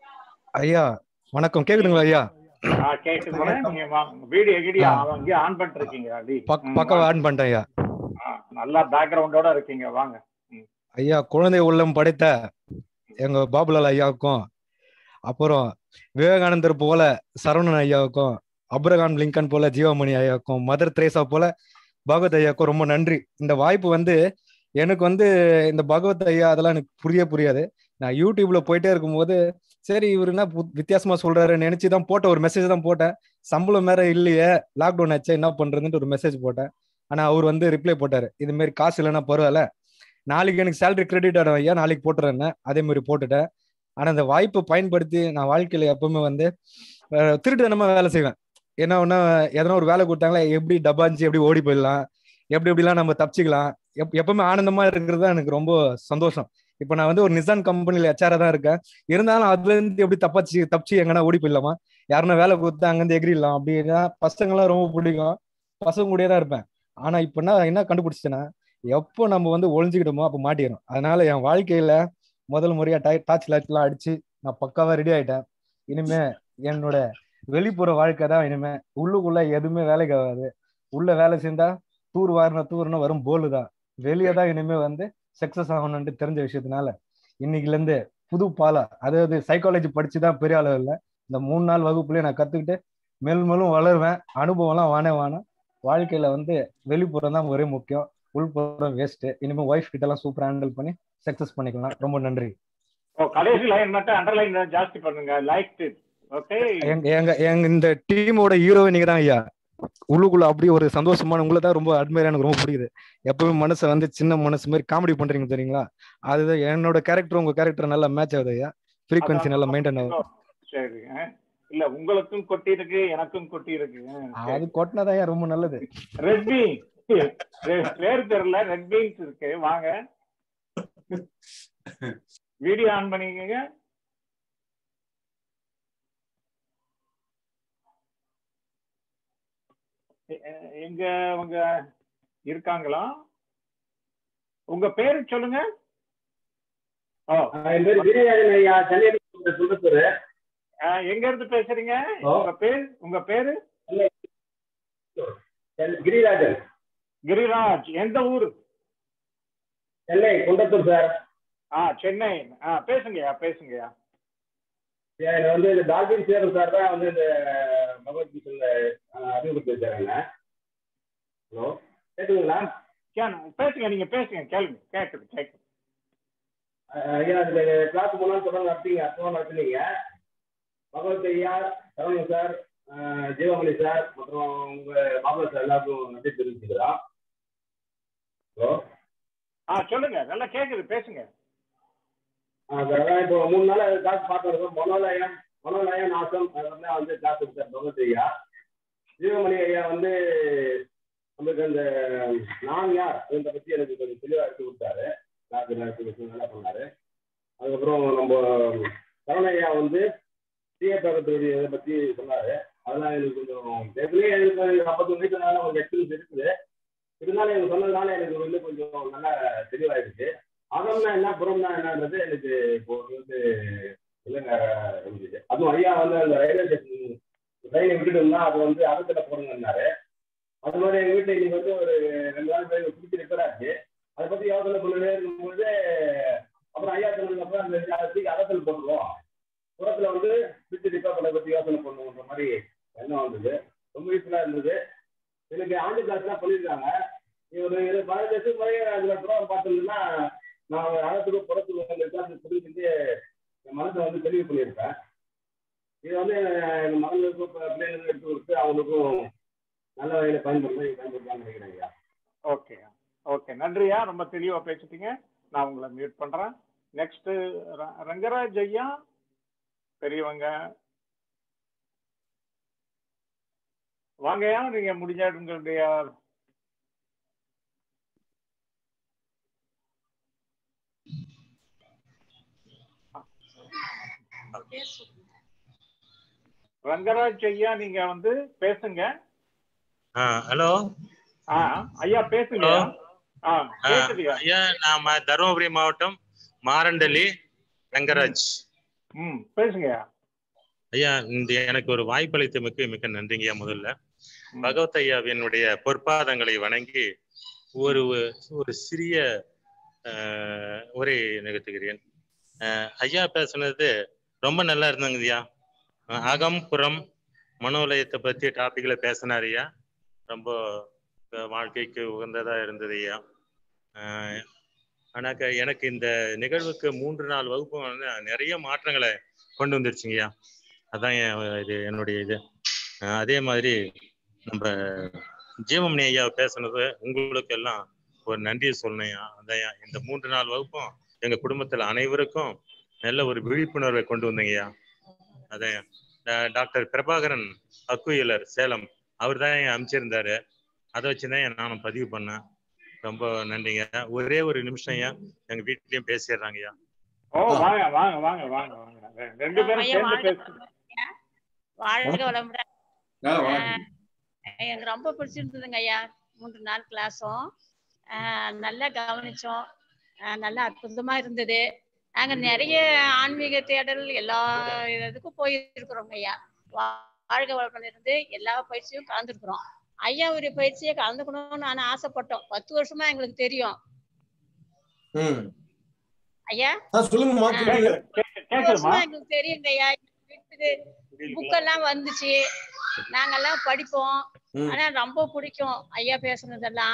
ஐயா வணக்கம் கேக்குதுங்களா ஐயா ஆ, கேக்குதுங்க நீங்க வாங்க வீடியோ கீடியோ அங்கே ஆன் பண்ணிட்டு இருக்கீங்க அடி பக் ம், பக்கம் வாங்க. ஆன் பண்ணிட்டேன் ஐயா ஆ, நல்லா பேக்ரவுண்டோட இருக்கீங்க வாங்க ம். ஐயா குழந்தை உள்ளம் படைத்த எங்க பாபுலால் ஐயாவுக்கும் அப்புறம் விவேகானந்தர் போல சரவணன் ஐயாவுக்கும் அப்ரகாம் லிங்கன் போல ஜீவாமணி ஐயாவுக்கும் மதர் திரேசா போல பகவத் ஐயாவுக்கும் ரொம்ப நன்றி இந்த வாய்ப்பு வந்து எனக்கு வந்து இந்த பகவத் ஐயா அதெல்லாம் எனக்கு புரிய புரியாது நான் யூடியூப்ல போயிட்டே இருக்கும்போது சரி இவர் என்ன புத்- வித்தியாசமா சொல்றாரு நினைச்சு தான் போட்ட ஒரு மெசேஜ் தான் போட்டேன் சம்பளம் வேற இல்லையே லாக்டவுன் ஆச்சு என்ன பண்றதுன்ட்டு ஒரு மெசேஜ் போட்டேன் ஆனா அவர் வந்து ரிப்ளை போட்டாரு இது மாதிரி காசு இல்லைன்னா பரவாயில்ல நாளைக்கு எனக்கு சேலரி கிரெடிட் ஆடும் ஐயா நாளைக்கு போட்டுறேன்னு அதே மாதிரி போட்டுட்டேன் ஆனா அந்த வாய்ப்பை பயன்படுத்தி நான் வாழ்க்கையில எப்பவுமே வந்து அஹ், திருட்டுத்தனமா வேலை செய்வேன் என்ன ஒன்னா எதனா ஒரு வேலை கொடுத்தாங்களா எப்படி டப்பாஞ்சு எப்படி ஓடி போயிடலாம் எப்படி எப்படிலாம் நம்ம தப்பிச்சுக்கலாம் எப் எப்பவுமே ஆனந்தமா இருக்கிறது தான் எனக்கு ரொம்ப சந்தோஷம் இப்போ நான் வந்து ஒரு நிசான் கம்பெனில ஹெச்ஆரா தான் இருக்கேன் இருந்தாலும் அதுல இருந்து எப்படி தப்பாச்சு தப்பிச்சு எங்கன்னா ஓடி போயிடலாமா யாருன்னா வேலை கொடுத்து அங்கிருந்து எகிரிடலாம் அப்படின்னா பசங்களாம் ரொம்ப பிடிக்கும் பசங்க கூடயே தான் இருப்பேன் ஆனா இப்ப என்ன என்ன கண்டுபிடிச்சேன்னா எப்போ நம்ம வந்து ஒளிஞ்சுக்கிட்டோமோ அப்போ மாட்டிக்கிறோம் அதனால என் வாழ்க்கையில முதல் முறையா டை டார்ச் லைட்லாம் அடிச்சு நான் பக்காவா ரெடி ஆயிட்டேன் இனிமே என்னோட வெளிப்புற வாழ்க்கை தான் இனிமே உள்ளுக்குள்ள எதுவுமே வேலைக்கு ஆகாது உள்ள வேலை செஞ்சா தூர் வாரின தூர்னு வரும் போலு தான் வெளியே தான் இனிமே வந்து சக்சஸ் ஆகணும்னு தெரிஞ்ச விஷயத்தினால இன்னைக்குல இருந்து புது பாலா அதாவது சைக்காலஜி படிச்சு தான் பெரிய அளவு இல்லை இந்த மூணு நாள் வகுப்புலயே நான் கத்துக்கிட்டு மேலும் மேலும் வளருவேன் அனுபவம்லாம் வானே வானம் வாழ்க்கையில வந்து வெளிப்புறம் தான் ஒரே முக்கியம் உள்புறம் வேஸ்ட் இனிமே ஒய்ஃப் கிட்ட எல்லாம் சூப்பர் ஹேண்டில் பண்ணி சக்சஸ் பண்ணிக்கலாம் ரொம்ப நன்றி ஓ கடைசி லைன் மட்டும் அண்டர்லைன் ஜாஸ்தி பண்ணுங்க லைக் ஓகே எங்க எங்க எங்க இந்த டீமோட ஹீரோவை நீங்க தான் ஐயா உள்ளுக்குள்ள அப்படியே ஒரு சந்தோஷமான உங்களை தான் ரொம்ப அட்மையர் எனக்கு ரொம்ப பிடிக்குது எப்பவுமே மனசை வந்து சின்ன மனசு மாதிரி காமெடி பண்றீங்க தெரியுங்களா அதுதான் என்னோட கேரக்டர் உங்க கேரக்டர் நல்லா மேட்ச் ஆகுது ஐயா ஃப்ரீக்வன்சி நல்லா மெயின்டைன் ஆகுது சரி ஆ. இல்ல உங்களுக்கும் கொட்டி இருக்கு எனக்கும் கொட்டி இருக்கு அது கொட்டினதான் ஐயா ரொம்ப நல்லது ரெட் பீன் பேர் தெரியல ரெட் பீன்ஸ் இருக்கு வாங்க வீடியோ ஆன் பண்ணிக்கங்க எ- எ- எங்க அவங்க இருக்காங்களா உங்க பேரு சொல்லுங்க ஓ என் பேர் வீரராஜன் ஐயா சென்னையில சுண்டத்தூர் ஆ, எங்க இருந்து பேசுறீங்க ஓ. உங்க பேர் உங்க பேரு கிரிராஜன் கிரிராஜ் எந்த ஊரு சென்னை குண்டத்தூர் சார் ஆ சென்னை ஆ பேசுங்கய்யா பேசுங்கய்யா எனக்கு வந்து இந்த டால்பின் சேரும் சார் தான் வந்து இந்த பகவத்கீதையில அறிமுகப்படுத்தி வச்சாருங்க ஹலோ கேட்டுங்களா கேன்- பேசுங்க நீங்க பேசுங்க கேளுங்க கேக்குது கேக்குது அஹ் ஐயா இந்த கிளாஸ் மூணு நாள் தொடர்ந்து நடத்தீங்க அர்த்தமாக நடத்துனீங்க பகவத் ஐயா சரவணன் சார் அஹ் ஜீவமணி சார் மற்றும் உங்க பாபா சார் எல்லாருக்கும் நன்றி தெரிவிச்சுக்கிறோம் ஹலோ ஆ சொல்லுங்க நல்லா கேக்குது பேசுங்க அதான் இப்போ மூணு நாள் கிளாஸ் பார்த்துருக்கோம் மனோலயம் மனோலயம் நாசம் அதெல்லாம் வந்து கிளாஸ் கொடுத்தார் பகவத் ஐயா ஜீவமணி ஐயா வந்து நமக்கு அந்த நான் யார் இதை பத்தி எனக்கு கொஞ்சம் தெளிவாக எடுத்து கொடுத்தாரு கிளாஸ் எடுத்து கொடுத்து நல்லா பண்ணாரு அதுக்கப்புறம் நம்ம சரவண ஐயா வந்து தீய பக்கத்துடைய இதை பத்தி சொன்னாரு அதெல்லாம் எனக்கு கொஞ்சம் ஏற்கனவே எனக்கு ஐம்பத்தொன்று வீட்டுனால கொஞ்சம் எக்ஸ்பீரியன்ஸ் இருக்குது இருந்தாலும் எனக்கு சொன்னதுனால எனக்கு வந்து கொஞ்சம் நல்லா தெளிவாயிடுச்சு அகம்னா என்ன புறம்னா என்னன்றது எனக்கு இப்போ வந்து இல்லைங்க இருந்துச்சு அதுவும் ஐயா வந்து அந்த ரயில்வே ஸ்டேஷன் ட்ரெயினை விட்டுட்டோம்னா அது வந்து அகத்துல போடுங்கன்னாரு அது மாதிரி எங்கள் வீட்டில் இன்னைக்கு வந்து ஒரு ரெண்டு நாள் போய் பிடிச்சி ரிப்பேர் ஆச்சு அதை பற்றி யோசனை பண்ணிட்டே இருக்கும்போது அப்புறம் ஐயா சொன்னதுக்கப்புறம் அந்த அதுக்கு அகத்தில் போட்டுருவோம் புறத்தில் வந்து பிடிச்சி ரிப்பேர் பண்ணதை பற்றி யோசனை பண்ணுவோன்ற மாதிரி எண்ணம் வந்தது ரொம்ப யூஸ்ஃபுல்லாக இருந்தது எனக்கு ஆண்டு கிளாஸ்லாம் பண்ணியிருக்காங்க ஒரு இரு பதினஞ்சு வருஷத்துக்கு முறையே அதில் ப்ரோக்ராம் பார்த்துருந்தேன்னா நான் அகத்துக்கு புறத்துக்கு அந்த வித்தியாசத்தை புரிஞ்சு செஞ்சு என் மனசை வந்து தெளிவு பண்ணியிருப்பேன் இது வந்து எங்கள் மகன்களுக்கும் இப்போ பிள்ளைங்களுக்கும் எடுத்து கொடுத்து அவங்களுக்கும் நல்ல வகையில் பயன்படுத்த பயன்படுத்தலாம்னு நினைக்கிறேன் ஐயா ஓகே ஓகே நன்றியா ரொம்ப தெளிவா பேசிட்டீங்க நான் உங்களை மியூட் பண்றேன் நெக்ஸ்ட் ரங்கராஜ் ஐயா பெரியவங்க வாங்கய்யா நீங்க முடிஞ்ச உங்களுடைய ரங்கராஜ் ஐயா நீங்க வந்து பேசுங்க ஹலோ ஆ ஐயா பேசுங்க ஹலோ ஆ கேக்குதுயா ஐயா நாம தருமபுரி மாவட்டம் மாரண்டலி ரங்கராஜ் ம் பேசுங்க ஐயா இந்த எனக்கு ஒரு வாய்ப்பளித்தமைக்கு மிக்க நன்றிங்கய்யா முதல்ல பகவத் ஐயாவினுடைய பொற்பாதங்களை வணங்கி ஒரு ஒரு சிறிய அஹ், உரை நிகழ்த்துகிறேன் அஹ், ஐயா பேசுனது ரொம்ப நல்லா இருந்தாங்க ஐயா அஹ், அகம் புறம் மனோலயத்தை பத்தி டாபிக்ல பேசினார் ஐயா ரொம்ப அஹ், வாழ்க்கைக்கு உகந்ததா இருந்தது ஐயா அஹ், ஆனாக்க எனக்கு இந்த நிகழ்வுக்கு மூன்று நாள் வகுப்பு வந்து நிறைய மாற்றங்களை கொண்டு வந்துருச்சுங்கய்யா அதான் என் இது என்னுடைய இது அஹ் அதே மாதிரி நம்ம ஜீவமணி ஐயா பேசுனது உங்களுக்கு எல்லாம் ஒரு நன்றியை சொல்லணையா அதையா இந்த மூன்று நாள் வகுப்பும் எங்க குடும்பத்துல அனைவருக்கும் நல்ல ஒரு விழிப்புணர்வை கொண்டு வந்தீங்கய்யா அதே அஹ் டாக்டர் பிரபாகரன் அக்குயிலர் சேலம் அவர் தான் அமைச்சிருந்தாரு அதை வச்சுதான் நானும் பதிவு பண்ணேன் ரொம்ப நன்றிங்க ஒரே ஒரு நிமிஷம் ஐயா எங்க வீட்லயும் பேசிடுறாங்கய்யா ஓ வாங்க வாங்க வாங்க வாங்க வாங்க ரெ- ரெண்டு பேரும் ஐயா, சேர்ந்து வாழ்க பேசு வாழ்க வளமுடன் ஆ, வாங்க. அஹ் எனக்கு ரொம்ப பிடிச்சிருந்ததுங்க ஐயா மூன்று நாள் கிளாஸும் நல்லா கவனிச்சோம் அஹ் நல்லா அற்புதமா இருந்தது நாங்க நிறைய ஆன்மீக தேடல் எல்லா இதுக்கும் போயிருக்கிறோங்க ஐயா வா- வாழ்க வளமுடன் இருந்து எல்லா பயிற்சியும் கலந்துருக்கிறோம் ஐயாவுடைய பயிற்சியை கலந்துக்கணும்னு நான் ஆசைப்பட்டோம் பத்து வருஷமா எங்களுக்கு தெரியும் ம் ஐயா ஆ, சொல்லுங்கம்மா கேக்குது பத்து வருஷமா எங்களுக்கு தெரியுங்க ஐயா வீட்டுக்கு புக்கெல்லாம் வந்துச்சு நாங்கெல்லாம் படிப்போம் ம். ஆனா ரொம்ப பிடிக்கும் ஐயா பேசுனதெல்லாம்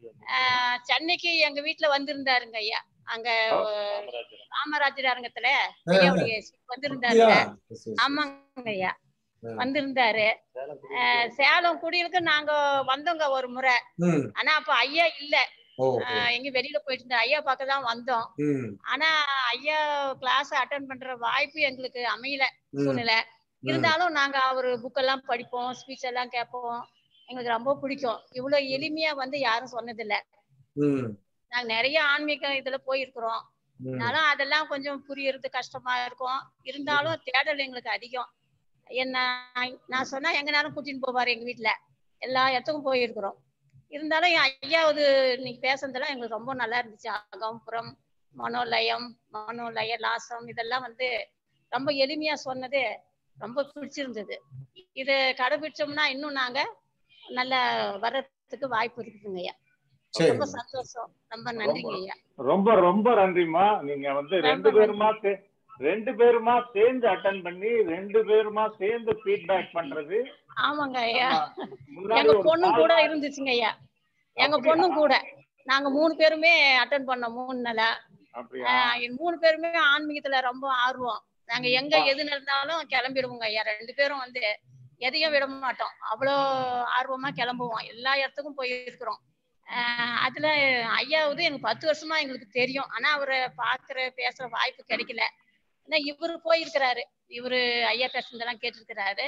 ஆஹ் சென்னைக்கு எங்க வீட்டுல வந்திருந்தாருங்க ஐயா அங்க அஹ், காமராஜர் அரங்கத்துல ஐயாவுடைய வந்திருந்தாருங்க அப்படியா? சரி, சரி. ஆமாங்க ஐயா ம். வந்திருந்தாரு ஆஹ் சேலம் குடியிருக்கு நாங்க வந்தோங்க ஒரு முறை ம். ஆனா அப்ப ஐயா இல்ல ஓ ஆஹ் எங்க வெளியில போயிட்டு இருந்தா ஐயா பார்க்க தான் வந்தோம் ம் ஆனா ஐயா கிளாஸ் அட்டன் பண்ற வாய்ப்பு எங்களுக்கு அமையல ம். சூழ்நிலை ம். இருந்தாலும் நாங்க அவரு புக் எல்லாம் படிப்போம் ஸ்பீச் எல்லாம் கேட்போம் எங்களுக்கு ரொம்ப பிடிக்கும் இவ்வளவு எளிமையா வந்து யாரும் சொன்னதில்ல ம் நாங்க நிறைய ஆன்மீக இதுல போயிருக்கிறோம் ம். ஆனாலும் அதெல்லாம் கொஞ்சம் புரியறது கஷ்டமா இருக்கும் இருந்தாலும் தேடல் எங்களுக்கு அதிகம் என்ன நான் சொன்னா எங்கனாலும் கூட்டின்னு போவாரு எங்க வீட்டுல எல்லா இடத்துக்கும் போயிருக்கிறோம் இருந்தாலும் என் ஐயாவது இன்னைக்கு பேசுனதெல்லாம் எங்களுக்கு ரொம்ப நல்லா இருந்துச்சு அகம்புறம் மனோலயம் மனோலய லாசம் இதெல்லாம் வந்து ரொம்ப எளிமையா சொன்னது ரொம்ப பிடிச்சிருந்தது இது கடைபிடிச்சோம்னா இன்னும் நாங்க நல்லா வர்றதுக்கு வாய்ப்பு இருக்குதுங்க ஐயா சரி. ரொம்ப சந்தோஷம் ரொம்ப நன்றிங்க ஐயா ரொம்ப ரொம்ப நன்றிம்மா நீங்க வந்து ரெண்டு ரொம்ப பேருமா சே- ரெண்டு பேருமா சேர்ந்து அட்டன் பண்ணி ரெண்டு பேருமா சேர்ந்து ஃபீட்பேக் பண்றது ஆமாங்க ஐயா முன்னாடி எங்க ஒரு பொண்ணும் call கூட இருந்துச்சுங்க ஐயா எங்க அப்படியா? பொண்ணும் கூட நாங்க மூணு பேருமே அட்டன் பண்ணோம் மூணு நாளா அப்படியா ஆஹ் எங்க மூணு பேருமே ஆன்மீகத்துல ரொம்ப ஆர்வம் நாங்க எங்க எது நடந்தாலும் கிளம்பிடுவோங்க ஐயா ரெண்டு பேரும் வந்து எதையும் விட மாட்டோம் அவ்வளோ ஆர்வமா கிளம்புவோம் எல்லா இடத்துக்கும் போயிருக்கிறோம் ஆஹ் அதுல ஐயாவது எனக்கு பத்து வருஷமா எங்களுக்கு தெரியும் ஆனா அவரை பாக்குற பேசுற வாய்ப்பு கிடைக்கல ஆனா இவரு போயிருக்கிறாரு இவரு ஐயா பேசுனதெல்லாம் கேட்டிருக்கிறாரு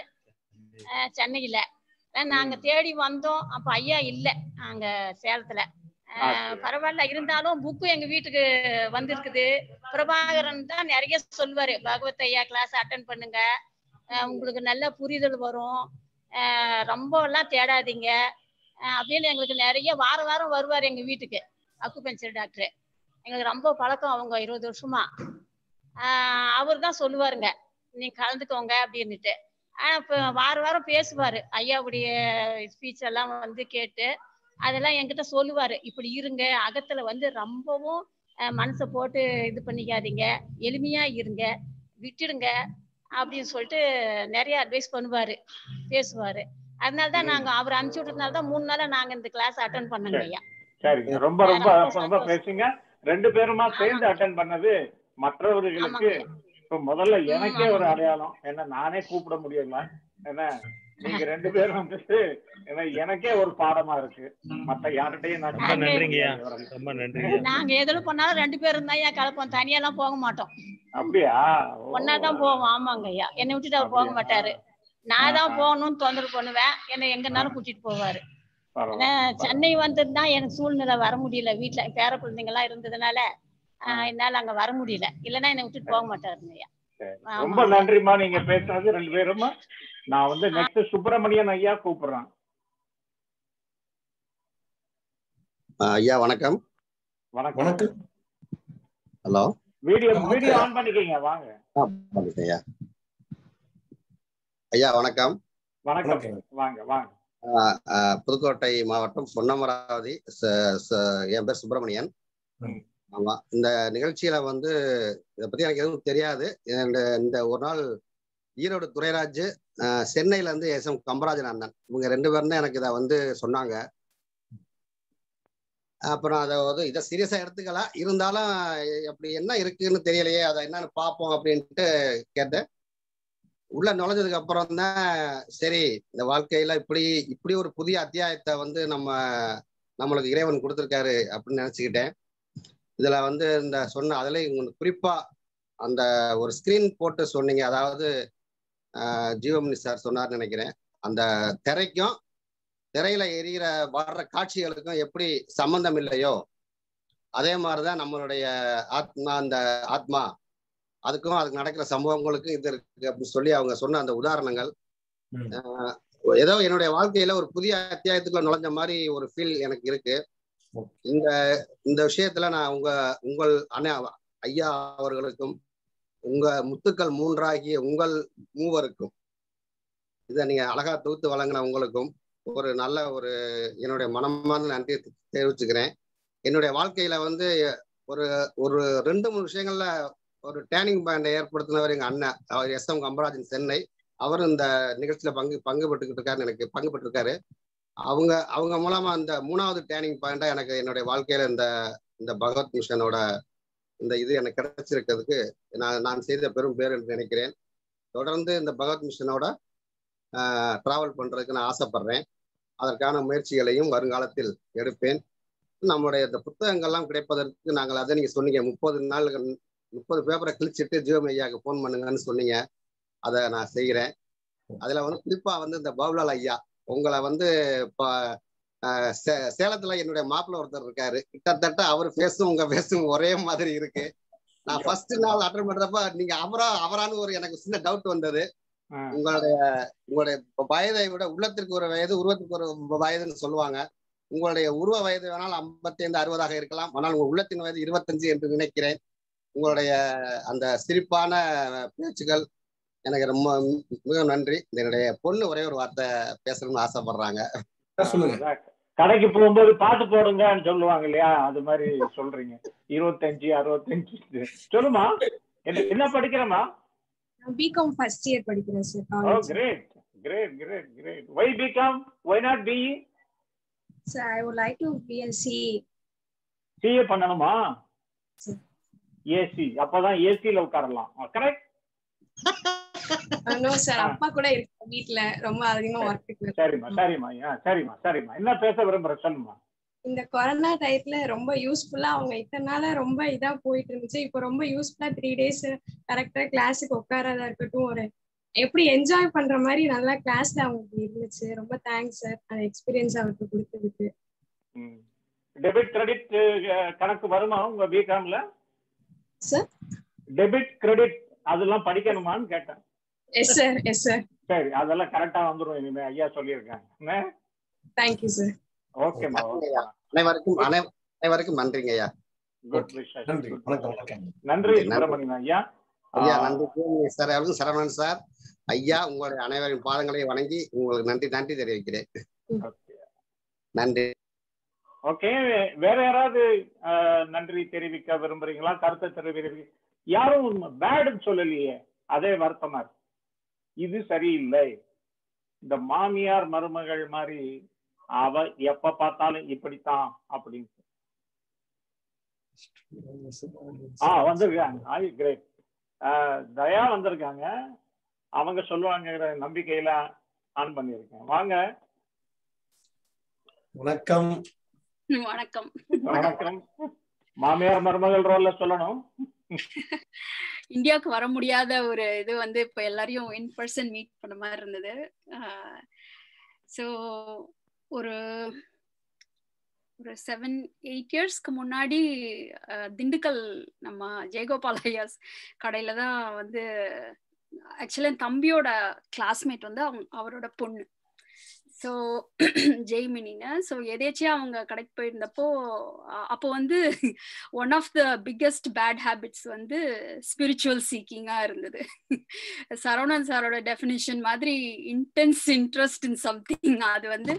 ஆஹ் சென்னையில ஆனா நாங்க தேடி வந்தோம் அப்ப ஐயா இல்ல அங்க சேலத்துல ஆஹ் பரவாயில்ல இருந்தாலும் புக்கு எங்க வீட்டுக்கு வந்திருக்குது பிரபாகரன் தான் நிறைய சொல்லுவாரு பகவத் ஐயா கிளாஸ் அட்டன் பண்ணுங்க ஆஹ் உங்களுக்கு நல்ல புரிதல் வரும் ஆஹ் ரொம்ப எல்லாம் தேடாதீங்க ஆஹ் அப்படின்னு எங்களுக்கு நிறைய வாரம் வாரம் வருவார் எங்க வீட்டுக்கு அக்குபஞ்சர் டாக்டர் எங்களுக்கு ரொம்ப பழக்கம் அவங்க இருபது வருஷமா அவர் தான் சொல்லுவாருங்க நீ கலந்துக்கோங்க அப்படின்னுட்டு ஆனா இப்ப வாரம் வாரம் பேசுவாரு ஐயாவுடைய ஸ்பீச் எல்லாம் வந்து கேட்டு அதெல்லாம் என்கிட்ட சொல்லுவாரு இப்படி இருங்க அகத்துல வந்து ரொம்பவும் அஹ், மனசை போட்டு இது பண்ணிக்காதீங்க எளிமையா இருங்க விட்டுடுங்க அப்படின்னு சொல்லிட்டு நிறைய அட்வைஸ் பண்ணுவாரு பேசுவாரு அதனால தான் நாங்க அவர் அனுப்பிச்சு விட்டதுனால தான் மூணு நாளா நாங்க இந்த கிளாஸ் அட்டன் பண்ணோங்க ஐயா சரிங்க ரொம்ப ரொம்ப ரொம்ப பேசுங்க ரெண்டு பேருமா சேர்ந்து அட்டன் பண்ணது மற்றவர்களுக்கு இப்ப முதல்ல எனக்கே ஒரு அடையாளம் ஏன்னா நானே கூப்பிட முடியல ஏன்னா நீங்க ரெண்டு பேரும் வந்துட்டு ஏன்னா எனக்கே ஒரு பாடமா இருக்கு மத்த யார்கிட்டயும் நான் ரொம்ப நன்றிங்கய்யா ரொம்ப நன்றிங்க நாங்க எதுல பண்ணாலும் ரெண்டு பேரும் தான் ஐயா கலப்போம் தனியா எல்லாம் போக மாட்டோம் அப்படியா ஒன்னா தான் போவோம் ஆமாங்க ஐயா என்னை விட்டுட்டு அவர் போக மாட்டாரு நான் தான் போகணும்னு தொந்தரவு பண்ணுவேன் என்னை எங்கனாலும் கூட்டிட்டு போவாரு ஏன்னா சென்னை வந்ததுன்னா எனக்கு சூழ்நிலை வர முடியல வீட்டுல பேர குழந்தைங்க எல்லாம் இருந்ததுனால ஆஹ் என்னால அங்க வர முடியல இல்லைன்னா என்னை விட்டுட்டு போக மாட்டாருங்க ஐயா சரி. ஆமா. ரொம்ப நன்றிம்மா நீங்க பேசுனது ரெண்டு பேருமா நான் வந்து நெக்ஸ்ட் சுப்பிரமணியன் ஐயா கூப்பிடுறேன் ஆ, ஐயா வணக்கம் வணக்கம் வணக்கம் ஹலோ வீடியோ வணக்கம். வீடியோ ஆன் பண்ணிக்கங்க வாங்க ஆ, வந்துட்டேன் ஐயா ஐயா வணக்கம் வணக்கம் வணக்கம். வாங்க வாங்க ஆ, ஆ, புதுக்கோட்டை மாவட்டம் பொன்னமராவதி ச- ச- என் பேர் சுப்பிரமணியன் ம். ஆமா இந்த நிகழ்ச்சியில வந்து இதை பத்தி எனக்கு எதுவும் தெரியாது இந்த இந்த ஒரு நாள் ஈரோடு துரைராஜ் ஆ, சென்னையில இருந்து எஸ் எம் கம்பராஜன் அண்ணன் இவங்க ரெண்டு பேரும் தான் எனக்கு இதை வந்து சொன்னாங்க அப்புறம் அதை வந்து இதை சீரியஸா எடுத்துக்கலாம் இருந்தாலும் அப்படி என்ன இருக்குன்னு தெரியலையே அதை என்னன்னு பார்ப்போம் அப்படின்ட்டு கேட்டேன் உள்ள நுழைஞ்சதுக்கு அப்புறம் தான் சரி இந்த வாழ்க்கையில இப்படி இப்படி ஒரு புதிய அத்தியாயத்தை வந்து நம்ம நம்மளுக்கு இறைவன் கொடுத்துருக்காரு அப்படின்னு நினைச்சுக்கிட்டேன் இதுல வந்து இந்த சொன்ன அதுல உங்களுக்கு குறிப்பா அந்த ஒரு ஸ்கிரீன் போட்டு சொன்னீங்க அதாவது ஆஹ், ஜீவமணி சார் சொன்னார்னு நினைக்கிறேன் அந்த திரைக்கும் திரையில எரியிற வர்ற காட்சிகளுக்கும் எப்படி சம்பந்தம் இல்லையோ அதே மாதிரிதான் நம்மளுடைய ஆத்மா அந்த ஆத்மா அதுக்கும் அதுக்கு நடக்கிற சம்பவங்களுக்கும் இது இருக்கு அப்படின்னு சொல்லி அவங்க சொன்ன அந்த உதாரணங்கள் ம். ஆஹ், ஏதோ என்னுடைய வாழ்க்கையில ஒரு புதிய அத்தியாயத்துக்குள்ள நுழைஞ்ச மாதிரி ஒரு ஃபீல் எனக்கு இருக்கு இந்த இந்த விஷயத்துல நான் உங்க உங்கள் அண்ணா ஐயா அவர்களுக்கும் உங்க முத்துக்கள் மூன்றாகிய உங்கள் மூவருக்கும் இதை நீங்க அழகா தொகுத்து வழங்கின உங்களுக்கும் ஒரு நல்ல ஒரு என்னுடைய மனமார்ந்த நன்றி தெரிவிச்சுக்கிறேன் என்னுடைய வாழ்க்கையில வந்து ஒரு ஒரு ரெண்டு மூணு விஷயங்கள்ல ஒரு டேர்னிங் பாயிண்டை ஏற்படுத்தினவர் எங்க அண்ணன் அவர் எஸ் எம் கம்பராஜன் சென்னை அவர் இந்த நிகழ்ச்சியில பங்கு பங்கு பெற்றுக்கிட்டு இருக்காரு எனக்கு பங்கு பெற்றிருக்காரு அவங்க அவங்க மூலமா இந்த மூணாவது டேர்னிங் பாயிண்டா எனக்கு என்னுடைய வாழ்க்கையில இந்த இந்த பகவத் மிஷனோட இந்த இது எனக்கு கிடைச்சிருக்கிறதுக்கு நான் நான் செய்த பெரும் பேர் என்று நினைக்கிறேன் தொடர்ந்து இந்த பகவத் மிஷனோட டிராவல் பண்றதுக்கு நான் ஆசைப்படுறேன் அதற்கான முயற்சிகளையும் வருங்காலத்தில் எடுப்பேன் நம்முடைய இந்த புத்தகங்கள்லாம் கிடைப்பதற்கு நாங்கள் அதை நீங்க சொன்னீங்க முப்பது நாள் முப்பது பேப்பரை கிழிச்சிட்டு ஜியோம் ஐயாவுக்கு ஃபோன் பண்ணுங்கன்னு சொன்னீங்க அதை நான் செய்கிறேன் அதுல வந்து குறிப்பா வந்து இந்த பவுலால் ஐயா உங்களை வந்து இப்போ ஆஹ் சே- சேலத்துல என்னுடைய மாப்பிள்ளை ஒருத்தர் இருக்காரு கிட்டத்தட்ட அவர் பேசும் உங்க பேசும் ஒரே மாதிரி இருக்கு நான் ஃபர்ஸ்ட் நாள் அட்டன் பண்றப்ப நீங்க அவரா அவரான்னு ஒரு எனக்கு சின்ன டவுட் வந்தது உங்களுடைய உங்களுடைய வயதை விட உள்ளத்திற்கு ஒரு வயது உருவத்திற்கு ஒரு வயதுன்னு சொல்லுவாங்க உங்களுடைய உருவ வயது வேணால் ஐம்பத்தி ஐந்து அறுபதாக இருக்கலாம் ஆனால் உங்கள் உள்ளத்தின் வயது இருபத்தஞ்சு என்று நினைக்கிறேன் உங்களுடைய அந்த சிரிப்பான பேச்சுகள் எனக்கு ரொம்ப மிக நன்றி என்னுடைய பொண்ணு ஒரே ஒரு வார்த்தை பேசணும்னு ஆசைப்படுறாங்க அதான் கடைக்கு போகும்போது பாட்டு போடுங்கன்னு சொல்லுவாங்க இல்லையா அது மாதிரி சொல்றீங்க இருபத்தஞ்சு அறுபத்தஞ்சு சொல்லுமா என்ன என்ன படிக்கிறமா பிகாம் ஃபர்ஸ்ட் இயர் படிக்கிறேன் சார் ஓ college great great great great why B Com why not B sir I would like to be a C CA பண்ணணுமா ஏசி அப்பதான் ஏசில உட்காரலாம் கரெக்ட் நோ சார் அப்பா கூட இருக்கு வீட்ல ரொம்ப அதிகமா ஒர்க் சரிம்மா சரிம்மா ஆ, சரிம்மா சரிம்மா என்ன பேச விரும்புற சொல்லுமா இந்த கொரோனா டயத்துல ரொம்ப யூஸ்ஃபுல்லா அவங்க இத்தனை நாளா ரொம்ப இதா போயிட்டு இருந்துச்சு இப்போ ரொம்ப யூஸ்ஃபுல்லா த்ரீ டேஸ் கரெக்டா கிளாஸுக்கு உட்காரதா இருக்கட்டும் ஒரு எப்படி என்ஜாய் பண்ற மாதிரி நல்லா கிளாஸ்ல அவங்களுக்கு இருந்துச்சு ரொம்ப தேங்க்ஸ் சார் அந்த எக்ஸ்பீரியன்ஸ் அவருக்கு கொடுத்ததுக்கு டெபிட் கிரெடிட் கணக்கு வருமா உங்க பிகாம்ல சார் டெபிட் கிரெடிட் அதெல்லாம் படிக்கணுமான்னு கேட்டேன் எஸ் சார் எஸ் சார் சரி அதெல்லாம் கரெக்டா வந்துரும் இனிமே ஐயா சொல்லியிருக்காங்க தேங்க்யூ சார் ஓகேம்மா ஐயா. அனைவருக்கும் அனை- அனைவருக்கும் நன்றிங்க ஐயா குட் விஷயம் நன்றி வணக்கம் வணக்கம் நன்றி சுப்பிரமணியன் ஐயா ஐயா ஆ, நன்றி சிவமணி சார் அவர்களுக்கும் சரவணன் சார் ஐயா உங்களுடைய அனைவரின் பாதங்களை வணங்கி உங்களுக்கு நன்றி நன்றி தெரிவிக்கிறேன் நன்றி ஓகே வேற யாராவது அஹ், நன்றி தெரிவிக்க விரும்புறீங்களா கருத்தை தெரிவிக்கிறீங்க யாரும் பேடுன்னு சொல்லலையே அதே வருத்தமா இருக்கு இது சரியில்லை இந்த மாமியார் மருமகள் மாதிரி அவ எப்ப பார்த்தாலும் இப்படித்தான் அப்படின்னு ஆ வந்திருக்காங்க ஆய் கிரேட் தயா வந்திருக்காங்க அவங்க சொல்லுவாங்கிற நம்பிக்கையில ஆன் பண்ணியிருக்கேன் வாங்க வணக்கம் வணக்கம் வணக்கம் மாமியார் மருமகள் ரோல்ல சொல்லணும் இந்தியாவுக்கு வர முடியாத ஒரு இது வந்து இப்போ எல்லாரையும் இன் பர்சன் மீட் பண்ண மாதிரி இருந்தது ஸோ ஒரு ஒரு செவன் எயிட் இயர்ஸ்க்கு முன்னாடி அஹ், திண்டுக்கல் நம்ம ஜெயகோபால் ஐயாஸ் கடையில தான் வந்து ஆக்சுவலி என் தம்பியோட கிளாஸ்மேட் வந்து அவங்க அவரோட பொண்ணு ஸோ ஜெய்மினின்னு ஸோ எதேச்சியா அவங்க கடைக்கு போயிருந்தப்போ அ- அப்போ வந்து one of the biggest bad habits வந்து ஸ்பிரிச்சுவல் சீக்கிங்காக இருந்தது சரவணன் சாரோட டெஃபினிஷன் மாதிரி இன்டென்ஸ் இன்ட்ரெஸ்ட் இன் சம்திங் அது வந்து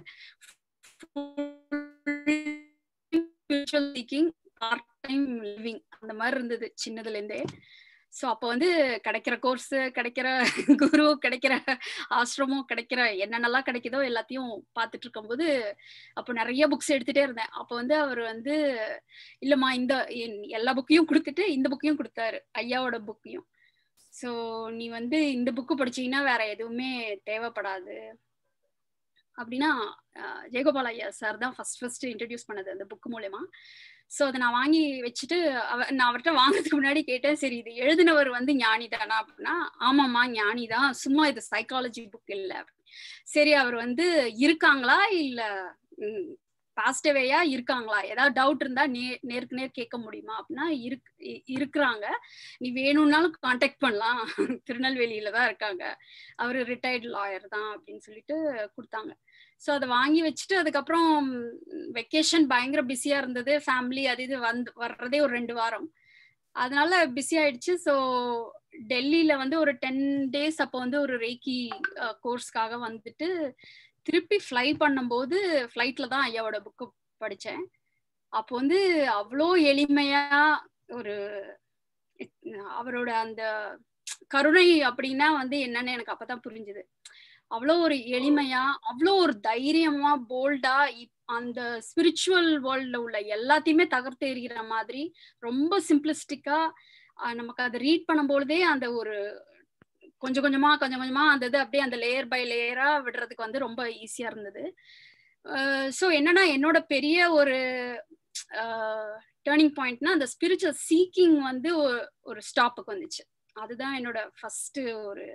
spiritual seeking part time living அந்த மாதிரி இருந்தது சின்னதுல இருந்தே ஸோ அப்போ வந்து கிடைக்கிற கோர்ஸ் கிடைக்கிற குரு கிடைக்கிற ஆசிரமம் கிடைக்கிற என்னென்னலாம் கிடைக்குதோ எல்லாத்தையும் பார்த்துட்டு இருக்கும்போது அப்போ நிறைய புக்ஸ் எடுத்துட்டே இருந்தேன் அப்போ வந்து அவர் வந்து இல்லைம்மா இந்த என்- எல்லா புக்கையும் கொடுத்துட்டு இந்த புக்கையும் கொடுத்தாரு ஐயாவோட புக்கையும் ஸோ நீ வந்து இந்த புக்கு படிச்சீங்கன்னா வேற எதுவுமே தேவைப்படாது அப்படின்னா அஹ், ஜெயகோபால் ஐயா சார் தான் ஃபர்ஸ்ட் ஃபர்ஸ்ட் இன்ட்ரடியூஸ் பண்ணது அந்த புக் மூலயமா ஸோ அதை நான் வாங்கி வச்சுட்டு அவ நான் அவர்கிட்ட வாங்குறதுக்கு முன்னாடி கேட்டேன் சரி இது எழுதினவர் வந்து ஞானி தானா அப்படின்னா ஆமாம்மா ஞானி தான் சும்மா இது சைக்காலஜி புக் இல்லை சரி அவர் வந்து இருக்காங்களா இல்ல பாசிட்டிவேயா இருக்காங்களா ஏதாவது டவுட் இருந்தா நே நேருக்கு நேர் கேட்க முடியுமா அப்படின்னா இருக் இ- இருக்கிறாங்க நீ வேணும்னாலும் காண்டாக்ட் பண்ணலாம் திருநெல்வேலியில தான் இருக்காங்க அவரு ரிட்டையர்டு லாயர் தான் அப்படின்னு சொல்லிட்டு கொடுத்தாங்க ஸோ அதை வாங்கி வச்சுட்டு அதுக்கப்புறம் வெக்கேஷன் பயங்கர பிஸியா இருந்தது ஃபேமிலி அது இது வந்து வர்றதே ஒரு ரெண்டு வாரம் அதனால பிஸி ஆயிடுச்சு ஸோ டெல்லியில வந்து ஒரு டென் டேஸ் அப்போ வந்து ஒரு ரேக்கி கோர்ஸ்க்காக வந்துட்டு திருப்பி ஃப்ளை பண்ணும்போது ஃப்ளைட்ல தான் ஐயாவோட புக்கு படித்தேன் அப்போ வந்து அவ்வளோ எளிமையா ஒரு அவரோட அந்த கருணை அப்படின்னா வந்து என்னன்னு எனக்கு அப்பதான் புரிஞ்சுது அவ்வளோ ஒரு எளிமையா அவ்வளோ ஒரு தைரியமா போல்டா அந்த ஸ்பிரிச்சுவல் வேர்ல்ட்ல உள்ள எல்லாத்தையுமே தகர்த்தெறிகிற மாதிரி ரொம்ப சிம்பிளிஸ்டிக்கா நமக்கு அதை ரீட் பண்ணும்பொழுதே அந்த ஒரு கொஞ்சம் கொஞ்சமா கொஞ்சம் கொஞ்சமா அந்த இது அப்படியே அந்த லேயர் பை லேயரா விடுறதுக்கு வந்து ரொம்ப ஈஸியா இருந்தது ஸோ என்னன்னா என்னோட பெரிய ஒரு டேர்னிங் பாயிண்ட்னா அந்த ஸ்பிரிச்சுவல் சீக்கிங் வந்து ஒரு- ஒரு ஸ்டாப்புக்கு வந்துச்சு அதுதான் என்னோட ஃபர்ஸ்ட் ஒரு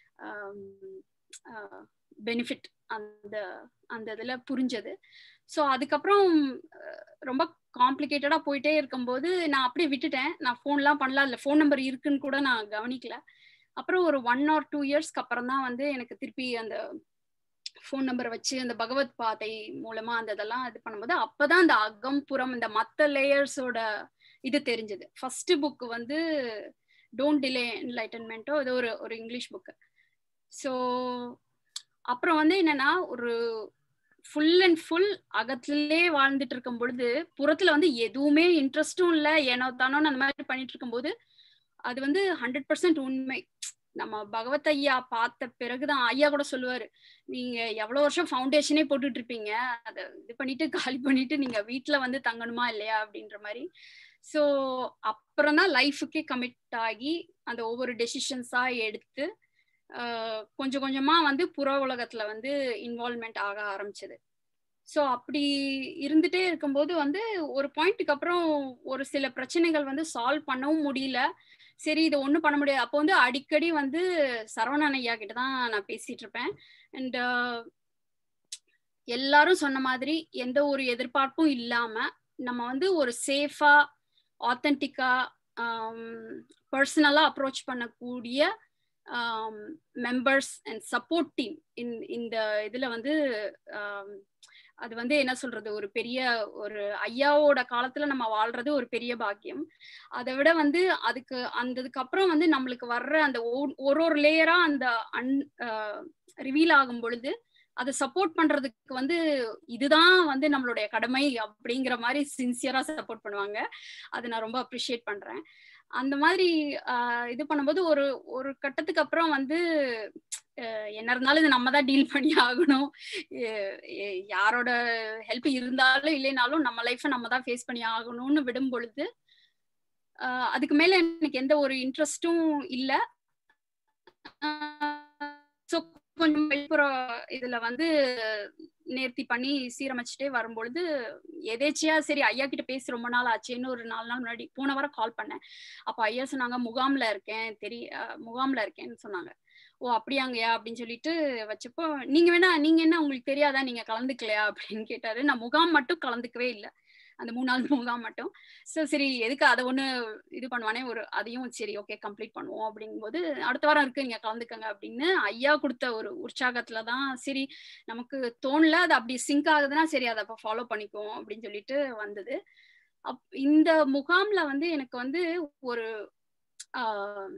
பெனிஃபிட் அந்த அந்த இதுல புரிஞ்சது ஸோ அதுக்கப்புறம் அஹ், ரொம்ப காம்ப்ளிகேட்டடா போயிட்டே இருக்கும்போது நான் அப்படியே விட்டுட்டேன் நான் ஃபோன்லாம் பண்ணல இல்லை ஃபோன் நம்பர் இருக்குன்னு கூட நான் கவனிக்கல அப்புறம் ஒரு ஒன் ஆர் டூ இயர்ஸ்க்கு அப்புறம் தான் வந்து எனக்கு திருப்பி அந்த ஃபோன் நம்பர் வச்சு அந்த பகவத் பாதை மூலமா அந்த இதெல்லாம் இது பண்ணும்போது அப்பதான் அந்த அகம் புறம் இந்த மத்த லேயர்ஸோட இது தெரிஞ்சது ஃபர்ஸ்ட் புக் வந்து டோன்ட் டிலே என்லைட்டன்மெண்ட்டோ இது ஒரு ஒரு இங்கிலீஷ் புக்கு ஸோ அப்புறம் வந்து என்னன்னா ஒரு ஃபுல் அண்ட் ஃபுல் அகத்திலே வாழ்ந்துட்டு இருக்கும் பொழுது புறத்துல வந்து எதுவுமே இன்ட்ரெஸ்டும் இல்லை ஏனோ தானோன்னு அந்த மாதிரி பண்ணிட்டு இருக்கும்போது அது வந்து ஹண்ட்ரட் பர்சன்ட் உண்மை நம்ம பகவத் ஐயா பார்த்த பிறகுதான் ஐயா கூட சொல்லுவாரு நீங்க எவ்வளவு வருஷம் ஃபவுண்டேஷனே போட்டுட்டு இருப்பீங்க அதை இது பண்ணிட்டு காலி பண்ணிட்டு நீங்க வீட்ல வந்து தங்கணுமா இல்லையா அப்படின்ற மாதிரி ஸோ அப்புறம் தான் லைஃபுக்கே கமிட் ஆகி அந்த ஒவ்வொரு டெசிஷன்ஸா எடுத்து ஆஹ் கொஞ்சம் கொஞ்சமா வந்து புற உலகத்துல வந்து இன்வால்மெண்ட் ஆக ஆரம்பிச்சது ஸோ அப்படி இருந்துட்டே இருக்கும்போது வந்து ஒரு பாயிண்ட்டுக்கு அப்புறம் ஒரு சில பிரச்சனைகள் வந்து சால்வ் பண்ணவும் முடியல சரி இதை ஒன்றும் பண்ண முடியாது அப்போ வந்து அடிக்கடி வந்து சரவணன் ஐயா கிட்ட தான் நான் பேசிட்டு இருப்பேன் அண்ட் எல்லாரும் சொன்ன மாதிரி எந்த ஒரு எதிர்பார்ப்பும் இல்லாம நம்ம வந்து ஒரு சேஃபா ஆத்தென்டிக்கா பர்சனலா அப்ரோச் பண்ணக்கூடிய மெம்பர்ஸ் அண்ட் சப்போர்ட் டீம் இந்த இதுல வந்து ஆம், அது வந்து என்ன சொல்றது ஒரு பெரிய ஒரு ஐயாவோட காலத்துல நம்ம வாழ்றது ஒரு பெரிய பாக்கியம் அதை விட வந்து அதுக்கு அந்த இதுக்கு அப்புறம் வந்து நம்மளுக்கு வர்ற அந்த ஒ- ஒரு ஒரு லேயரா அந்த அன் ரிவீல் ஆகும் பொழுது அதை சப்போர்ட் பண்றதுக்கு வந்து இதுதான் வந்து நம்மளுடைய கடமை அப்படிங்கிற மாதிரி சின்சியரா சப்போர்ட் பண்ணுவாங்க அதை நான் ரொம்ப அப்ரிஷியேட் பண்றேன் அந்த மாதிரி ஆஹ் இது பண்ணும்போது ஒரு ஒரு கட்டத்துக்கு அப்புறம் வந்து அஹ் என்ன இருந்தாலும் இது நம்ம தான் டீல் பண்ணி ஆகணும் எ- எ- யாரோட ஹெல்ப் இருந்தாலும் இல்லைனாலும் நம்ம லைஃப்பை நம்ம தான் ஃபேஸ் பண்ணி ஆகணும்னு விடும் பொழுது ஆஹ் அதுக்கு மேல எனக்கு எந்த ஒரு இன்ட்ரெஸ்டும் இல்லை ஸோ கொஞ்சம் வெளிப்புற இதுல வந்து நேர்த்தி பண்ணி சீரமைச்சிட்டே வரும்பொழுது எதேச்சியா சரி ஐயா கிட்ட பேசி ரொம்ப நாள் ஆச்சுன்னு ஒரு நாலு நாள் முன்னாடி போன வாரம் கால் பண்ணேன் அப்போ ஐயா சொன்னாங்க முகாம்ல இருக்கேன் தெரிய அஹ் முகாம்ல இருக்கேன்னு சொன்னாங்க ஓ அப்படியாங்கய்யா அப்படின்னு சொல்லிட்டு வச்சப்போ நீங்க வேணா நீங்க என்ன உங்களுக்கு தெரியாதா நீங்க கலந்துக்கலையா அப்படின்னு கேட்டாரு நான் முகாம் மட்டும் கலந்துக்கவே இல்லை அந்த மூணு நாள் முகாம் மட்டும் ஸோ சரி எதுக்கு அதை ஒன்று இது பண்ணுவானே ஒரு அதையும் சரி ஓகே கம்ப்ளீட் பண்ணுவோம் அப்படிங்கும்போது அடுத்த வாரம் இருக்கு நீங்க கலந்துக்கங்க அப்படின்னு ஐயா கொடுத்த ஒரு உற்சாகத்துல தான் சரி நமக்கு தோணல அது அப்படி சிங்க் ஆகுதுன்னா சரி அதை அப்போ ஃபாலோ பண்ணிக்குவோம் அப்படின்னு சொல்லிட்டு வந்தது அப் இந்த முகாம்ல வந்து எனக்கு வந்து ஒரு ஆஹ்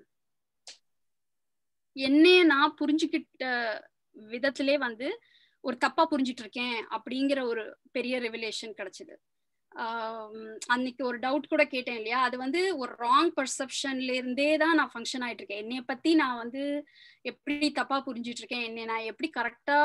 என்னைய நான் புரிஞ்சுக்கிட்ட விதத்திலே வந்து ஒரு தப்பா புரிஞ்சிட்டு இருக்கேன் அப்படிங்கிற ஒரு பெரிய ரெவலேஷன் கிடைச்சது அன்னைக்கு ஒரு டவுட் கூட கேட்டேன் இல்லையா அது வந்து ஒரு ராங் பர்செப்ஷன்ல இருந்தே தான் நான் ஃபங்க்ஷன் ஆயிட்டு இருக்கேன் என்னைய பத்தி நான் வந்து எப்படி தப்பா புரிஞ்சிட்டு இருக்கேன் என்னை நான் எப்படி கரெக்டா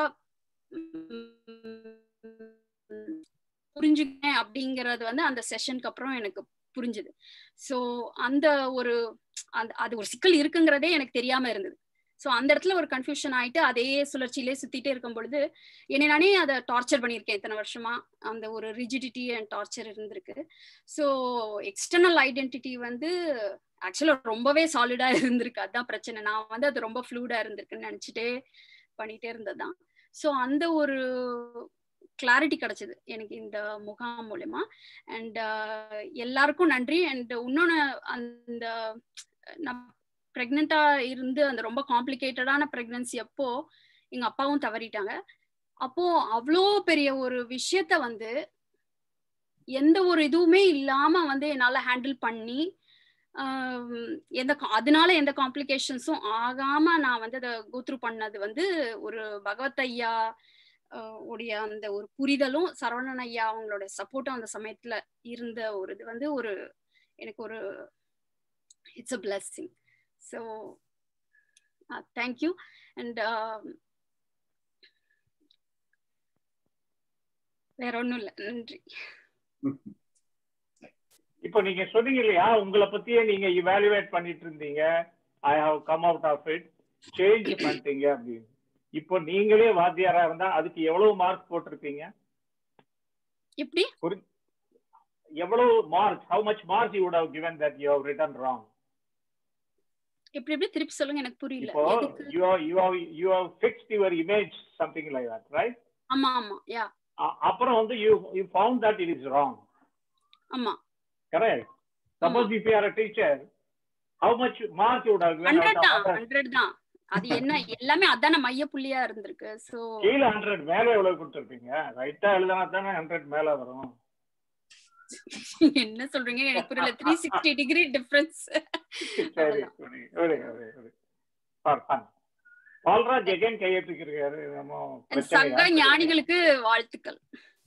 புரிஞ்சுக்கேன் அப்படிங்கறது வந்து அந்த செஷனுக்கு அப்புறம் எனக்கு புரிஞ்சுது ஸோ அந்த ஒரு அந்த அது ஒரு சிக்கல் இருக்குங்கிறதே எனக்கு தெரியாம இருந்தது ஸோ அந்த இடத்துல ஒரு கன்ஃபியூஷன் ஆயிட்டு அதே சுழற்சியிலே சுத்திட்டே இருக்கும் பொழுது என்னை நானே அதை டார்ச்சர் பண்ணியிருக்கேன் இத்தனை வருஷமா அந்த ஒரு ரிஜிடிட்டி அண்ட் டார்ச்சர் இருந்திருக்கு ஸோ எக்ஸ்டர்னல் ஐடென்டிட்டி வந்து ஆக்சுவலாக ரொம்பவே சாலிடா இருந்திருக்கு அதுதான் பிரச்சனை நான் வந்து அது ரொம்ப ஃப்ளூடா இருந்திருக்குன்னு நினச்சிட்டே பண்ணிட்டே இருந்ததுதான் ஸோ அந்த ஒரு கிளாரிட்டி கிடைச்சது எனக்கு இந்த முகாம் மூலயமா அண்ட் எல்லாருக்கும் நன்றி அண்ட் இன்னொன்று அந்த நான் ப்ரெக்னெண்டா இருந்து அந்த ரொம்ப காம்ப்ளிகேட்டடான ப்ரெக்னன்சி அப்போ எங்க அப்பாவும் தவறிட்டாங்க அப்போ அவ்வளோ பெரிய ஒரு விஷயத்த வந்து எந்த ஒரு இதுவுமே இல்லாம வந்து என்னால ஹேண்டில் பண்ணி எந்த அதனால எந்த காம்ப்ளிகேஷன்ஸும் ஆகாம நான் வந்து அதை கோத்ரூ பண்ணது வந்து ஒரு பகவத் ஐயா உடைய அந்த ஒரு புரிதலும் சரவணன் ஐயா அவங்களோட சப்போர்ட்டும் அந்த சமயத்துல இருந்த ஒரு இது வந்து ஒரு எனக்கு ஒரு it's a blessing so thank you and வேற ஒன்றும் இல்லை நன்றி இப்போ நீங்க சொன்னீங்க இல்லையா உங்களை பத்தியே நீங்க இவாலுவேட் பண்ணிட்டு இருந்தீங்க I have come out of it change பண்ணிட்டீங்க அப்படின்னு இப்போ நீங்களே வாத்தியாரா இருந்தா அதுக்கு எவ்வளவு மார்க் போட்டிருப்பீங்க எப்படி எவ்வளவு mark how much mark you would have given that you have written wrong எப்படி எப்படி திருப்பி சொல்லுங்க எனக்கு புரியல இப்போ you have you have you have fixed your image something like that right ஆமா ஆமா யா அப்புறம் வந்து you you found that it is wrong ஆமா correct suppose if you are a teacher how much mark you would have given hundred தான் ஹண்ட்ரட் தான் அது என்ன எல்லாமே அதான மைய புள்ளியா இருந்திருக்கு சோ கீழ ஹண்ட்ரட் மேல எவ்வளவு கொடுத்துருப்பீங்க ரைட்டா எழுதினா தானே ஹண்ட்ரட் மேல வரும் என்ன சொல்றீங்க எனக்கு புரியல த்ரீ சிக்ஸ்டி டிகிரி டிஃபரன்ஸ் சரி சரி சரி ஃபார் ஃபன் பால்ராஜ் எகைன் கையெழுத்துக்கிறாரு நம்ம சங்க ஞானிகளுக்கு வாழ்த்துக்கள்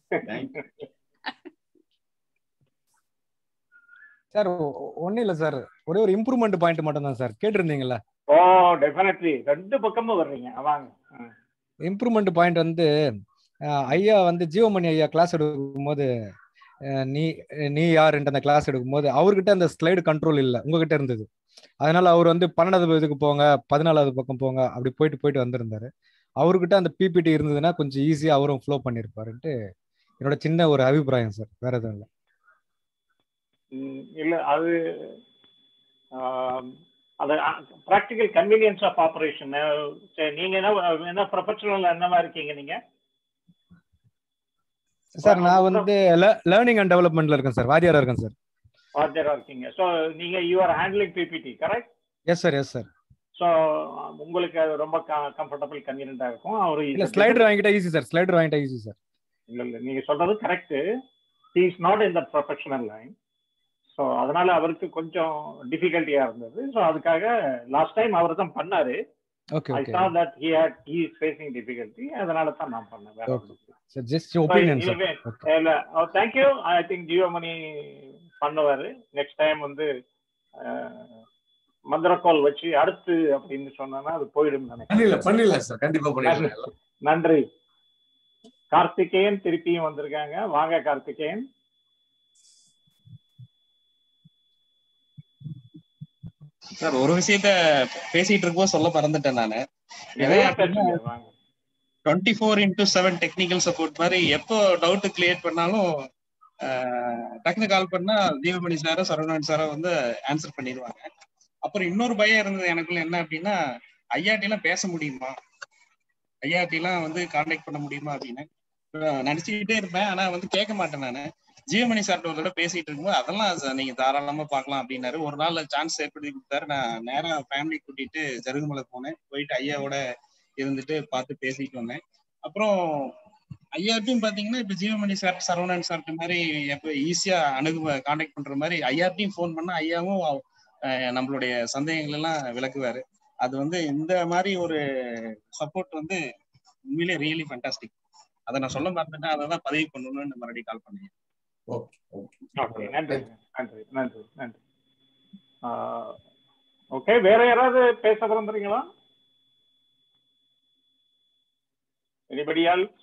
சார் ஒன்னும் இல்ல சார் ஒரே ஒரு இம்ப்ரூவ்மெண்ட் பாயிண்ட் மட்டும் தான் சார் கேட்டிருந்தீங்கல்ல ஓ டெஃபினெட்லி ரெண்டு பக்கமும் வர்றீங்க வாங்க இம்ப்ரூவ்மெண்ட் பாயிண்ட் வந்து ஐயா வந்து ஜீவமணி ஐயா கிளாஸ் எடுக்கும்போது நீ நீ யாருன்ற அந்த கிளாஸ் எடுக்கும்போது அவர்கிட்ட அந்த ஸ்லைடு கண்ட்ரோல் இல்லை உங்ககிட்ட இருந்தது அதனால அவர் வந்து பன்னெண்டாவது இதுக்கு போங்க பதினாலாவது பக்கம் போங்க அப்படி போயிட்டு போயிட்டு வந்திருந்தாரு அவர்கிட்ட அந்த பிபிடி இருந்ததுன்னா கொஞ்சம் ஈஸியா அவரும் ஃப்ளோ பண்ணிருப்பாருன்ட்டு என்னோட சின்ன ஒரு அபிப்பிராயம் சார் வேற எதுவும் இல்லை இல்ல அது அது ப்ராக்டிக்கல் கன்வீனியன்ஸ் ஆஃப் ஆப்ரேஷன் நீங்க என்ன என்ன ப்ரொஃபஷனல் என்னவா இருக்கீங்க நீங்க சார் நான் வந்து லேர்னிங் அண்ட் டெவலப்மெண்ட்ல இருக்கேன் சார் வாத்தியாரா இருக்கேன் சார் வாத்தியாரா இருக்கீங்க ஸோ நீங்க you are handling PPT correct yes sir yes sir so உங்களுக்கு அது ரொம்ப கம்ஃபர்டபுள் கன்வீனியன்டா இருக்கும் அவர் இல்ல ஸ்லைடர் வாங்கிட்டா ஈஸி சார் ஸ்லைடர் வாங்கிட்டா ஈஸி சார் இல்ல இல்ல நீங்க சொல்றது correct he is not in the professional line so அதனால அவருக்கு கொஞ்சம் டிஃபிகல்ட்டியா இருந்தது ஸோ அதுக்காக லாஸ்ட் டைம் அவர் தான் பண்ணாரு okay I saw that he had he is facing difficulty அதனால தான் நான் பண்ணேன் வேற சார் ஜஸ்ட் ஒபினியன் சார் இல்ல தேங்க் யூ ஐ திங்க் ஜியோமணி பண்ணுவாரு நெக்ஸ்ட் டைம் வந்து மந்திரக்கோல் வச்சு அடுத்து அப்படின்னு சொன்னா அது போயிடும் நினைக்கிறேன் பண்ணிடல சார் கண்டிப்பா பண்ணிடலாம் நன்றி கார்த்திகேயன் திருப்பியும் வந்திருக்காங்க வாங்க கார்த்திகேயன் சார் ஒரு விஷயத்த பேசிட்டு இருக்கும்போது சொல்ல மறந்துட்டேன் நானு twenty four into seven technical support மாதிரி எப்போ டவுட் கிளியர் பண்ணாலும் டக்குனு கால் பண்ணா தீபமணி சாரோ சரவணன் சாரோ வந்து ஆன்சர் பண்ணிடுவாங்க அப்புறம் இன்னொரு பயம் இருந்தது எனக்குள்ள என்ன அப்படின்னா ஐயாட்டி எல்லாம் பேச முடியுமா ஐயாட்டி எல்லாம் வந்து கான்டாக்ட் பண்ண முடியுமா அப்படின்னு அஹ் நினைச்சுக்கிட்டே இருப்பேன் ஆனா வந்து கேட்க மாட்டேன் நானு ஜீவமணி சார்ட்ட ஒரு தடவை பேசிட்டு இருக்கும்போது அதெல்லாம் ச- நீங்க தாராளமா பார்க்கலாம் அப்படின்னாரு ஒரு நாள் சான்ஸ் ஏற்படுத்தி கொடுத்தாரு நான் நேரா ஃபேமிலி கூட்டிட்டு ஜருகுமலை போனேன் போயிட்டு ஐயாவோட இருந்துட்டு பார்த்து பேசிட்டு வந்தேன் அப்புறம் ஐஆர்டியும் பாத்தீங்கன்னா இப்ப ஜீவமணி சார் சரவணன் சார்ட்ட மாதிரி எப்ப ஈஸியா அணுகு கான்டாக்ட் பண்ற மாதிரி ஐஆர்டியும் ஃபோன் பண்ணா ஐயாவும் அஹ், நம்மளுடைய சந்தேகங்கள் எல்லாம் விளக்குவாரு அது வந்து இந்த மாதிரி ஒரு சப்போர்ட் வந்து உண்மையிலே ரியலி ஃபண்டாஸ்டிக் அதை நான் சொல்ல மறந்துட்டேன் அதை தான் பதிவு பண்ணணும்னு மறுபடியும் கால் பண்ணேன் ஓகே ஓகே நன்றி நன்றி நன்றி நன்றி ஓகே வேற யாராவது பேச விரும்புறீங்களா எனிபடி else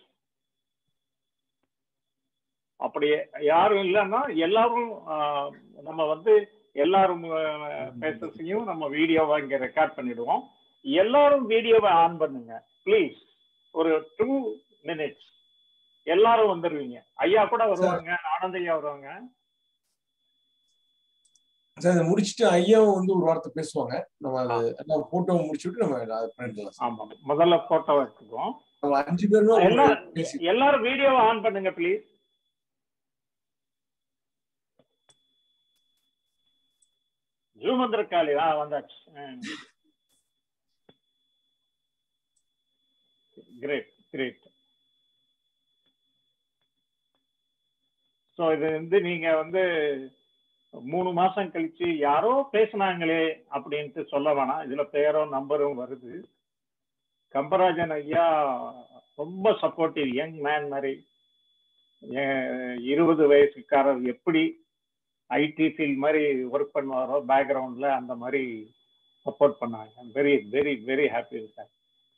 அப்படி யாரும் இல்லைன்னா எல்லாரும் ஆஹ், நம்ம வந்து எல்லாரும் ஆஹ், பேசுறதையும் நம்ம வீடியோவை இங்க ரெக்கார்ட் பண்ணிடுவோம் எல்லாரும் வீடியோவை ஆன் பண்ணுங்க ப்ளீஸ் ஒரு டூ மினிட்ஸ் எல்லாரும் வந்துருவீங்க ஐயா கூட வருவாங்க ஆனந்த் ஐயா வருவாங்க சார் இதை முடிச்சுட்டு ஐயாவும் வந்து ஒரு வார்த்தை பேசுவாங்க நம்ம அது எல்லாம் போட்டோ முடிச்சுட்டு நம்ம அதை பண்ணிடலாம் சார். ஆமா முதல்ல போட்டோ எடுத்துக்குவோம் நம்ம அஞ்சு பேருமே ஒரு எல்லாரும் பேசி எல்லாரும் வீடியோவை ஆன் பண்ணுங்க ப்ளீஸ் ஜூம் வந்திருக்காளி ஆ வந்தாச்சு கிரேட் கிரேட் ஸோ இது வந்து நீங்க வந்து மூணு மாசம் கழிச்சு யாரோ பேசுனாங்களே அப்படின்ட்டு சொல்ல வேணாம் இதுல பேரும் நம்பரும் வருது கம்பராஜன் ஐயா ரொம்ப சப்போர்ட்டிவ் யங் மேன் மாதிரி ஏன் இருபது வயசுக்காரர் எப்படி ஐடி ஃபீல்ட் மாதிரி ஒர்க் பண்ணுவாரோ பேக்ரவுண்ட்ல அந்த மாதிரி சப்போர்ட் பண்ணாங்க very very very happy sir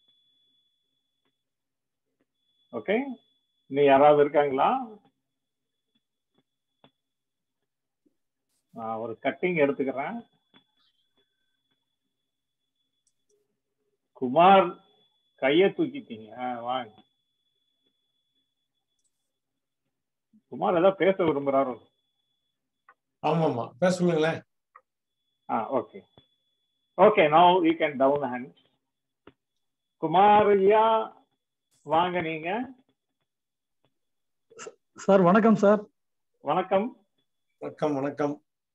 okay நீ யாராவது இருக்காங்களா நான் ஒரு கட்டிங் எடுத்துக்கிறேன் குமார் கைய தூக்கிட்டீங்க ஆ, வாங்க குமார் ஏதாவது பேச விரும்புறாரோ ஆமா ஆமா பேச சொல்லுங்களேன் ஆ okay okay now you can down hand Kumar ஐயா வாங்க நீங்க சார் வணக்கம் சார் வணக்கம் வணக்கம் வணக்கம்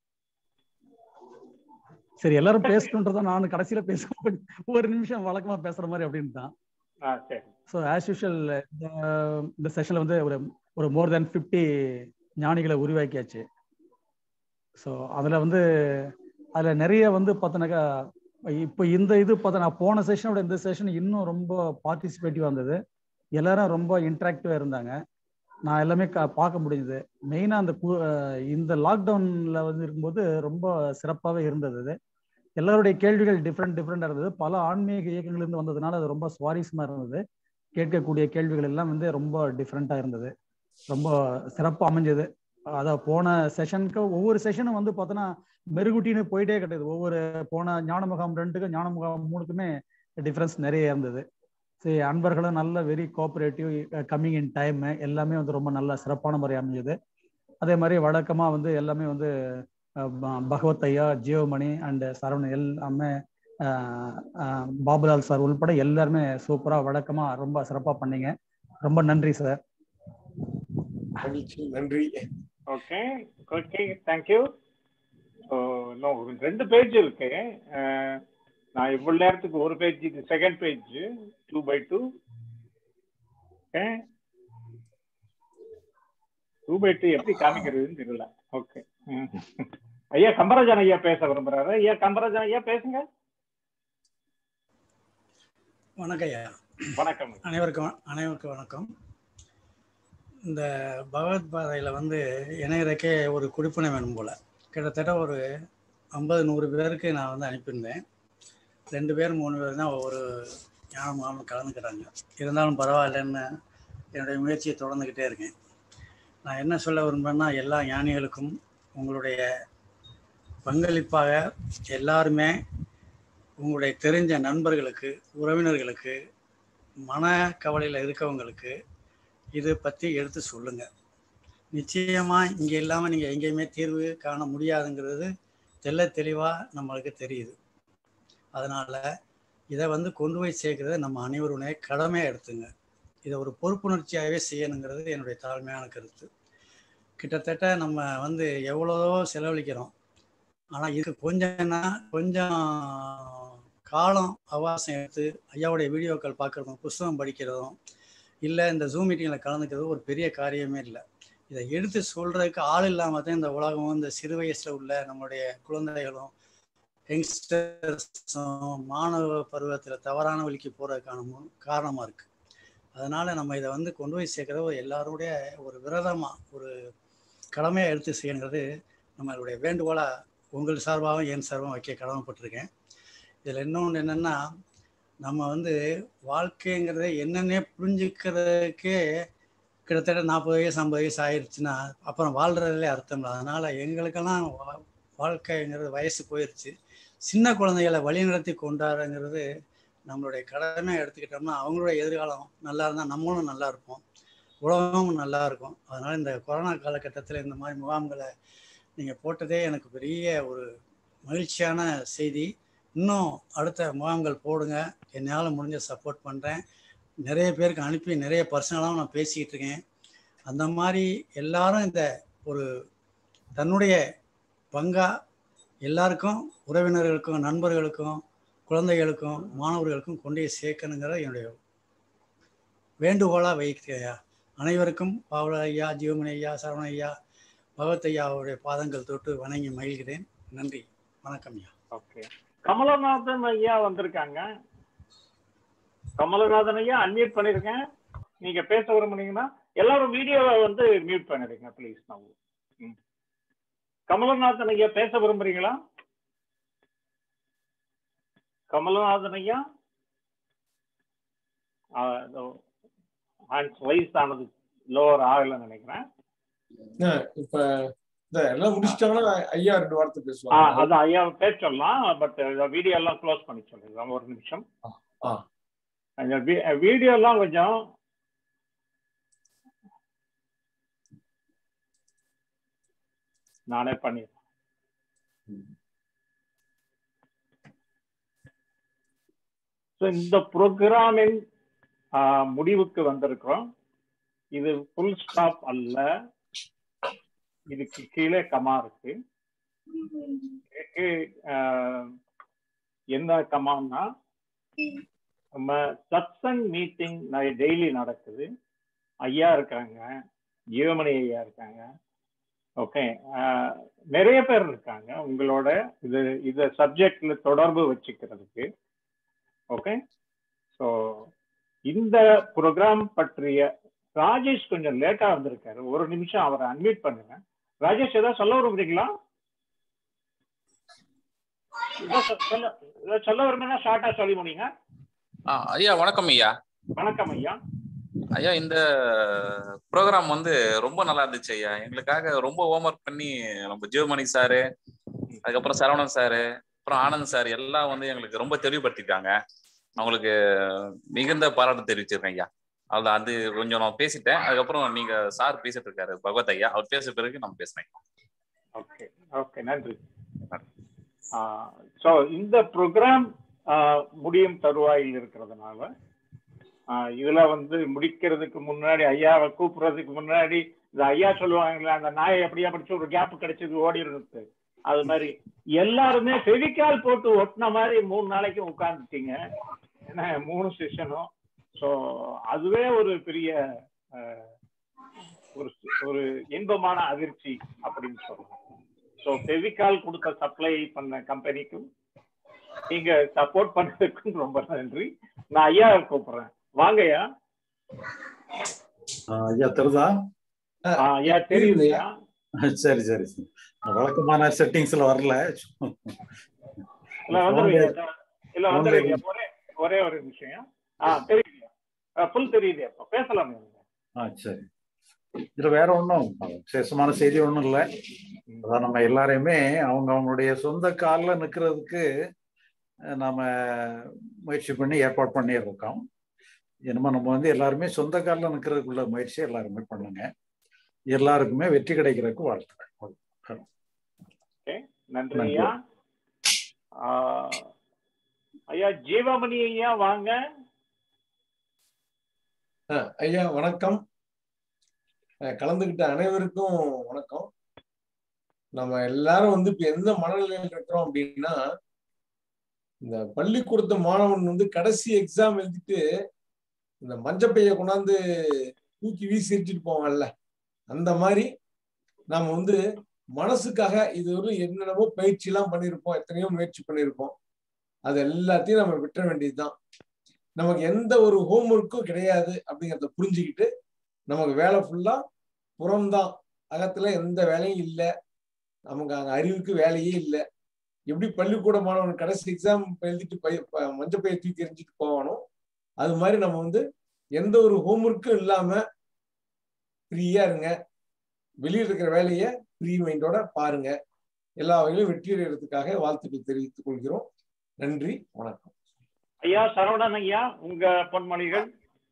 சரி எல்லாரும் பேசணுன்றத நான் கடைசியில பேச ஒரு நிமிஷம் வழக்கமா பேசுற மாதிரி அப்படின்னு தான் ஆ சரி ஸோ ஆஸ் யூஷுவல் இந்த செஷன்ல வந்து ஒரு ஒரு மோர் தென் ஃபிஃப்டி ஞானிகளை உருவாக்கியாச்சு ஸோ அதில் வந்து அதில் நிறைய வந்து பார்த்தோன்னாக்கா இப்போ இந்த இது பார்த்தா போன செஷனோட இந்த செஷன் இன்னும் ரொம்ப பார்ட்டிசிபேட்டிவாக இருந்தது எல்லாரும் ரொம்ப இன்ட்ராக்டிவாக இருந்தாங்க நான் எல்லாமே கா பார்க்க முடிஞ்சது மெயினாக அந்த கு- அஹ் இந்த லாக்டவுனில் வந்து இருக்கும்போது ரொம்ப சிறப்பாகவே இருந்தது அது எல்லாருடைய கேள்விகள் டிஃப்ரெண்ட் டிஃப்ரெண்டாக இருந்தது பல ஆன்மீக இயக்கங்கள்லேருந்து வந்ததுனால அது ரொம்ப சுவாரஸ்யமாக இருந்தது கேட்கக்கூடிய கேள்விகள் எல்லாம் வந்து ரொம்ப டிஃப்ரெண்ட்டாக இருந்தது ரொம்ப சிறப்பாக அமைஞ்சது அதான் போன செஷனுக்கு ஒவ்வொரு செஷனும் வந்து பார்த்தோன்னா மெருகுட்டின்னு போயிட்டே கிடையாது ஒவ்வொரு போன ஞான முகாம் ரெண்டுக்கும் ஞான முகாம் மூணுக்குமே டிஃப்ரென்ஸ் நிறைய இருந்தது சரி அன்பர்களும் நல்ல very cooperative coming in time எல்லாமே வந்து ரொம்ப நல்ல சிறப்பான முறை அமைஞ்சது அதே மாதிரி வழக்கமாக வந்து எல்லாமே வந்து அஹ், ப- பகவத் ஐயா ஜியோமணி அண்ட் சரவணன் எல்லாமே அஹ், அஹ், பாபுலால் சார் உள்பட எல்லாருமே சூப்பராக வழக்கமாக ரொம்ப சிறப்பாக பண்ணீங்க ரொம்ப நன்றி சார் மகிழ்ச்சி நன்றி ஓகே ஓகே தேங்க்யூ ஸோ இன்னும் ஒரு ரெண்டு பேஜ் இருக்கு அஹ், நான் இவ்வளவு நேரத்துக்கு ஒரு பேஜ் இது second page two by two okay two by two எப்படி காமிக்கிறதுன்னு தெரியல ஓகே ஐயா கம்பராஜன் ஐயா பேச விரும்புறாரு ஐயா கம்பராஜன் ஐயா பேசுங்க வணக்கம் ஐயா வணக்கம் அனைவருக்கும் அனைவருக்கும் வணக்கம் இந்த பகவத் பாதையில் வந்து இணையறக்கே ஒரு குடிப்பனை வேணும் போல் கிட்டத்தட்ட ஒரு ஐம்பது நூறு பேருக்கு நான் வந்து அனுப்பியிருந்தேன் ரெண்டு பேர் மூணு பேர் தான் ஒவ்வொரு ஞான முகாமில் கலந்துக்கிறாங்க இருந்தாலும் பரவாயில்லைன்னு என்னுடைய முயற்சியை தொடர்ந்துக்கிட்டே இருக்கேன் நான் என்ன சொல்ல விரும்புகிறேன்னா எல்லா ஞானிகளுக்கும் உங்களுடைய பங்களிப்பாக எல்லாருமே உங்களுடைய தெரிஞ்ச நண்பர்களுக்கு உறவினர்களுக்கு மன கவலையில் இருக்கவங்களுக்கு இதை பற்றி எடுத்து சொல்லுங்கள் நிச்சயமாக இங்கே இல்லாமல் நீங்கள் எங்கேயுமே தீர்வு காண முடியாதுங்கிறது தெள்ள தெளிவாக நம்மளுக்கு தெரியுது அதனால் இதை வந்து கொண்டு போய் சேர்க்கறத நம்ம அனைவருடைய கடமையாக எடுத்துங்க இதை ஒரு பொறுப்புணர்ச்சியாகவே செய்யணுங்கிறது என்னுடைய தாழ்மையான கருத்து கிட்டத்தட்ட நம்ம வந்து எவ்வளவோ செலவழிக்கிறோம் ஆனால் இதுக்கு கொஞ்சம்னா கொஞ்சம் காலம் அவகாசம் எடுத்து ஐயாவுடைய வீடியோக்கள் பார்க்குறதும் புஸ்தகம் படிக்கிறதும் இல்லை இந்த ஜூம் மீட்டிங்கில் கலந்துக்கிறதும் ஒரு பெரிய காரியமே இல்லை இதை எடுத்து சொல்கிறதுக்கு ஆள் இல்லாமல் தான் இந்த உலகம் இந்த சிறு வயசில் உள்ள நம்மளுடைய குழந்தைகளும் யங்ஸ்டர்ஸும் மாணவ பருவத்தில் தவறான வழிக்கு போகிறதுக்கான மு- காரணமா இருக்குது அதனால் நம்ம இதை வந்து கொண்டு போய் சேர்க்கறது ஒரு எல்லாருடைய ஒரு விரதமாக ஒரு கடமையாக எடுத்து செய்யணுங்கிறது நம்மளுடைய வேண்டுகோளாக உங்கள் சார்பாகவும் என் சார்பாகவும் வைக்க கடமைப்பட்டிருக்கேன் இதில் இன்னொன்று என்னென்னா நம்ம வந்து வாழ்க்கைங்கிறத என்னென்னே புரிஞ்சுக்கிறதுக்கே கிட்டத்தட்ட நாற்பது வயசு ஐம்பது வயசு ஆயிடுச்சுன்னா அப்புறம் வாழ்கிறதுலே அர்த்தம் இல்லை அதனால் எங்களுக்கெல்லாம் வா- வாழ்க்கைங்கிறது வயசு போயிடுச்சு சின்ன குழந்தைகளை வழிநடத்தி கொண்டாடுங்கிறது நம்மளுடைய கடமை எடுத்துக்கிட்டோம்னா அவங்களுடைய எதிர்காலம் நல்லா இருந்தால் நம்மளும் நல்லா இருப்போம் உலகமும் நல்லா இருக்கும் அதனால் இந்த கொரோனா காலகட்டத்தில் இந்த மாதிரி முகாம்களை நீங்கள் போட்டதே எனக்கு பெரிய ஒரு மகிழ்ச்சியான செய்தி இன்னும் அடுத்த முகாம்கள் போடுங்க என்னால் முடிஞ்ச சப்போர்ட் பண்ணுறேன் நிறைய பேருக்கு அனுப்பி நிறைய பர்சனலாகவும் நான் பேசிக்கிட்டு இருக்கேன் அந்த மாதிரி எல்லாரும் இந்த ஒரு தன்னுடைய பங்கா எல்லாருக்கும் உறவினர்களுக்கும் நண்பர்களுக்கும் குழந்தைகளுக்கும் மாணவர்களுக்கும் கொண்டு போய் சேர்க்கணுங்கிற என்னுடைய வேண்டுகோளாக வைக்கிறேயா அனைவருக்கும் பாவல ஐயா ஜீவமணி ஐயா சரவண ஐயா பகவத் ஐயாவுடைய பாதங்கள் தொட்டு வணங்கி மகிழ்கிறேன் நன்றி வணக்கம் ஐயா ஓகே கமலநாதன் ஐயா வந்திருக்காங்க கமலநாதன் ஐயா அன்மியூட் பண்ணிருக்கேன் நீங்க பேச விரும்புனீங்கன்னா எல்லாரும் வீடியோவை வந்து மியூட் பண்ணிடுங்க ப்ளீஸ் நான் ம். கமலநாதன் ஐயா பேச விரும்புறீங்களா கமலநாதன் ஐயா ஹேண்ட்ஸ் ரைஸ் ஆனது லோவர் ஆகலைன்னு நினைக்கிறேன் அஹ் இப்ப இந்த எல்லாம் முடிச்சிட்டாங்கன்னா ஐயா ரெண்டு வார்த்தை ஆ, பேசுவாங்க அது ஐயா பேச சொல்லலாம் பட் வீடியோ எல்லாம் க்ளோஸ் பண்ணி சொல்லிடுறோம் ஒரு நிமிஷம் ஆ. அந்த வீடியோ எல்லாம் கொஞ்சம் நானே பண்ணிடுறேன் ஸோ இந்த ப்ரோக்ராமின் முடிவுக்கு வந்திருக்கிறோம் இது ஃபுல் ஸ்டாப் அல்ல இதுக்கு கீழே கமா இருக்கு இதுக்கு ஆஹ், என்ன கமான்னா நம்ம சத்சங் மீட்டிங் டெய்லி நடக்குது ஐயா இருக்காங்க ஜீவமணி ஐயா இருக்காங்க ஓகே நிறைய பேர் இருக்காங்க உங்களோட இது இது சப்ஜெக்ட்ல தொடர்பு வச்சுக்கிறதுக்கு ஓகே ஸோ இந்த ப்ரோக்ராம் பற்றிய ராஜேஷ் கொஞ்சம் லேட்டா வந்திருக்காரு ஒரு நிமிஷம் அவரை அன்மியூட் பண்ணுங்க ராஜேஷ் ஏதாவது சொல்ல விரும்புறீங்களா ஏதோ சொ- சொல்ல ஏதோ சொல்ல விரும்பினா ஷார்ட்டா சொல்லி முடியுங்க ஆ, ஐயா வணக்கம் ஐயா வணக்கம் ஐயா ஐயா இந்த ப்ரோக்ராம் வந்து ரொம்ப நல்லா இருந்துச்சு ஐயா எங்களுக்காக ரொம்ப ஹோம்ஒர்க் பண்ணி நம்ம ஜீவமணி சாரு அதுக்கப்புறம் சரவணன் சாரு அப்புறம் ஆனந்த் சார் எல்லாம் வந்து எங்களுக்கு ரொம்ப தெளிவுபடுத்திட்டாங்க அவங்களுக்கு மிகுந்த பாராட்டு தெரிவிச்சிருக்கேன் ஐயா அவ்வளோ அது கொஞ்சம் நான் பேசிட்டேன் அதுக்கப்புறம் நீங்க சார் பேசிட்டு இருக்காரு பகவத் ஐயா அவர் பேச பிறகு நம்ம பேசுறேன் ஓகே ஓகே நன்றி ஸோ இந்த ப்ரோக்ராம் முடியும் தருவாயில் இருக்கிறதுனால ஆஹ் இதுல வந்து முடிக்கிறதுக்கு முன்னாடி ஐயாவை கூப்பிடுறதுக்கு முன்னாடி இந்த ஐயா சொல்லுவாங்களே அந்த நாயை எப்படியா படிச்சு ஒரு கேப் கிடைச்சது ஓடி இருக்கு அது மாதிரி எல்லாருமே ஃபெவிகால் போட்டு ஒட்டின மாதிரி மூணு நாளைக்கு உட்காந்துட்டீங்க ஏன்னா மூணு செஷனும் ஸோ அதுவே ஒரு பெரிய ஆஹ், ஒரு ஒரு இன்பமான அதிர்ச்சி அப்படின்னு சொல்லலாம் ஸோ ஃபெவிகால் கொடுத்த சப்ளை பண்ண கம்பெனிக்கும் நீங்க சப்போர்ட் பண்ணதுக்கும் ரொம்ப நன்றி நான் ஐயா கூப்பிடுறேன் வாங்கய்யா ஆ, ஐயா தெரியுதா ஆ, ஐயா தெரியுதுயா சரி சரி சரி. வழக்கமான செட்டிங்ஸ்ல வரல இல்ல வந்துருவீங்க இல்ல வந்துருவீங்க ஒரே ஒரே ஒரு விஷயம் ஆ தெரியுது ஃபுல் தெரியுது அப்ப பேசலாம் நீங்க ஆ சரி இதுல வேற ஒன்றும் விசேஷமான செய்தி ஒன்றும் இல்லை அதான் நம்ம எல்லாரையுமே அவங்க அவங்களுடைய சொந்த காலில் நிற்கிறதுக்கு நாம முயற்சி பண்ணி ஏற்பாடு பண்ணியிருக்கோம் என்னமோ நம்ம வந்து எல்லாருமே சொந்த காலில் நிற்கிறதுக்குள்ள முயற்சி எல்லாருமே பண்ணுங்க எல்லாருக்குமே வெற்றி கிடைக்கிறதுக்கு வாழ்த்துக்கள் ஓகே நன்றி ஐயா ஆ, ஐயா ஜீவமணி ஐயா வாங்க அஹ் ஐயா வணக்கம் அஹ் கலந்துக்கிட்ட அனைவருக்கும் வணக்கம் நம்ம எல்லாரும் வந்து இப்ப எந்த மனநிலையில் இருக்கிறோம் அப்படின்னா இந்த பள்ளிக்கூடத்து மாணவன் வந்து கடைசி எக்ஸாம் எழுதிட்டு இந்த மஞ்சப்பைய கொண்டாந்து தூக்கி வீசி எரிச்சிட்டு போவாங்கல்ல அந்த மாதிரி நாம வந்து மனசுக்காக இது ஒரு என்னென்னவோ பயிற்சி எல்லாம் பண்ணியிருப்போம் எத்தனையோ முயற்சி பண்ணியிருப்போம் அது எல்லாத்தையும் நம்ம விட்டுற வேண்டியதுதான் நமக்கு எந்த ஒரு ஹோம் ஒர்க்கும் கிடையாது அப்படிங்கிறத புரிஞ்சுக்கிட்டு நமக்கு வேலை ஃபுல்லா புறம்தான் அகத்துல எந்த வேலையும் இல்லை நமக்கு அங்க அறிவுக்கு வேலையே இல்லை எப்படி பள்ளிக்கூட மாணவன் கடைசி எக்ஸாம் எழுதிட்டு பை ப- மஞ்சப்பையை தூக்கி எறிஞ்சிட்டு போவானோ அது மாதிரி நம்ம வந்து எந்த ஒரு ஹோம் ஒர்க்கும் இல்லாம ஃப்ரீயா இருங்க வெளியில் இருக்கிற வேலையை ஃப்ரீ மைண்டோட பாருங்க எல்லா வகையிலும் வெற்றி அடைகிறதுக்காக வாழ்த்துக்கள் தெரிவித்துக் கொள்கிறோம் நன்றி வணக்கம் ஐயா சரவணன் ஐயா உங்க பொன்மொழிகள்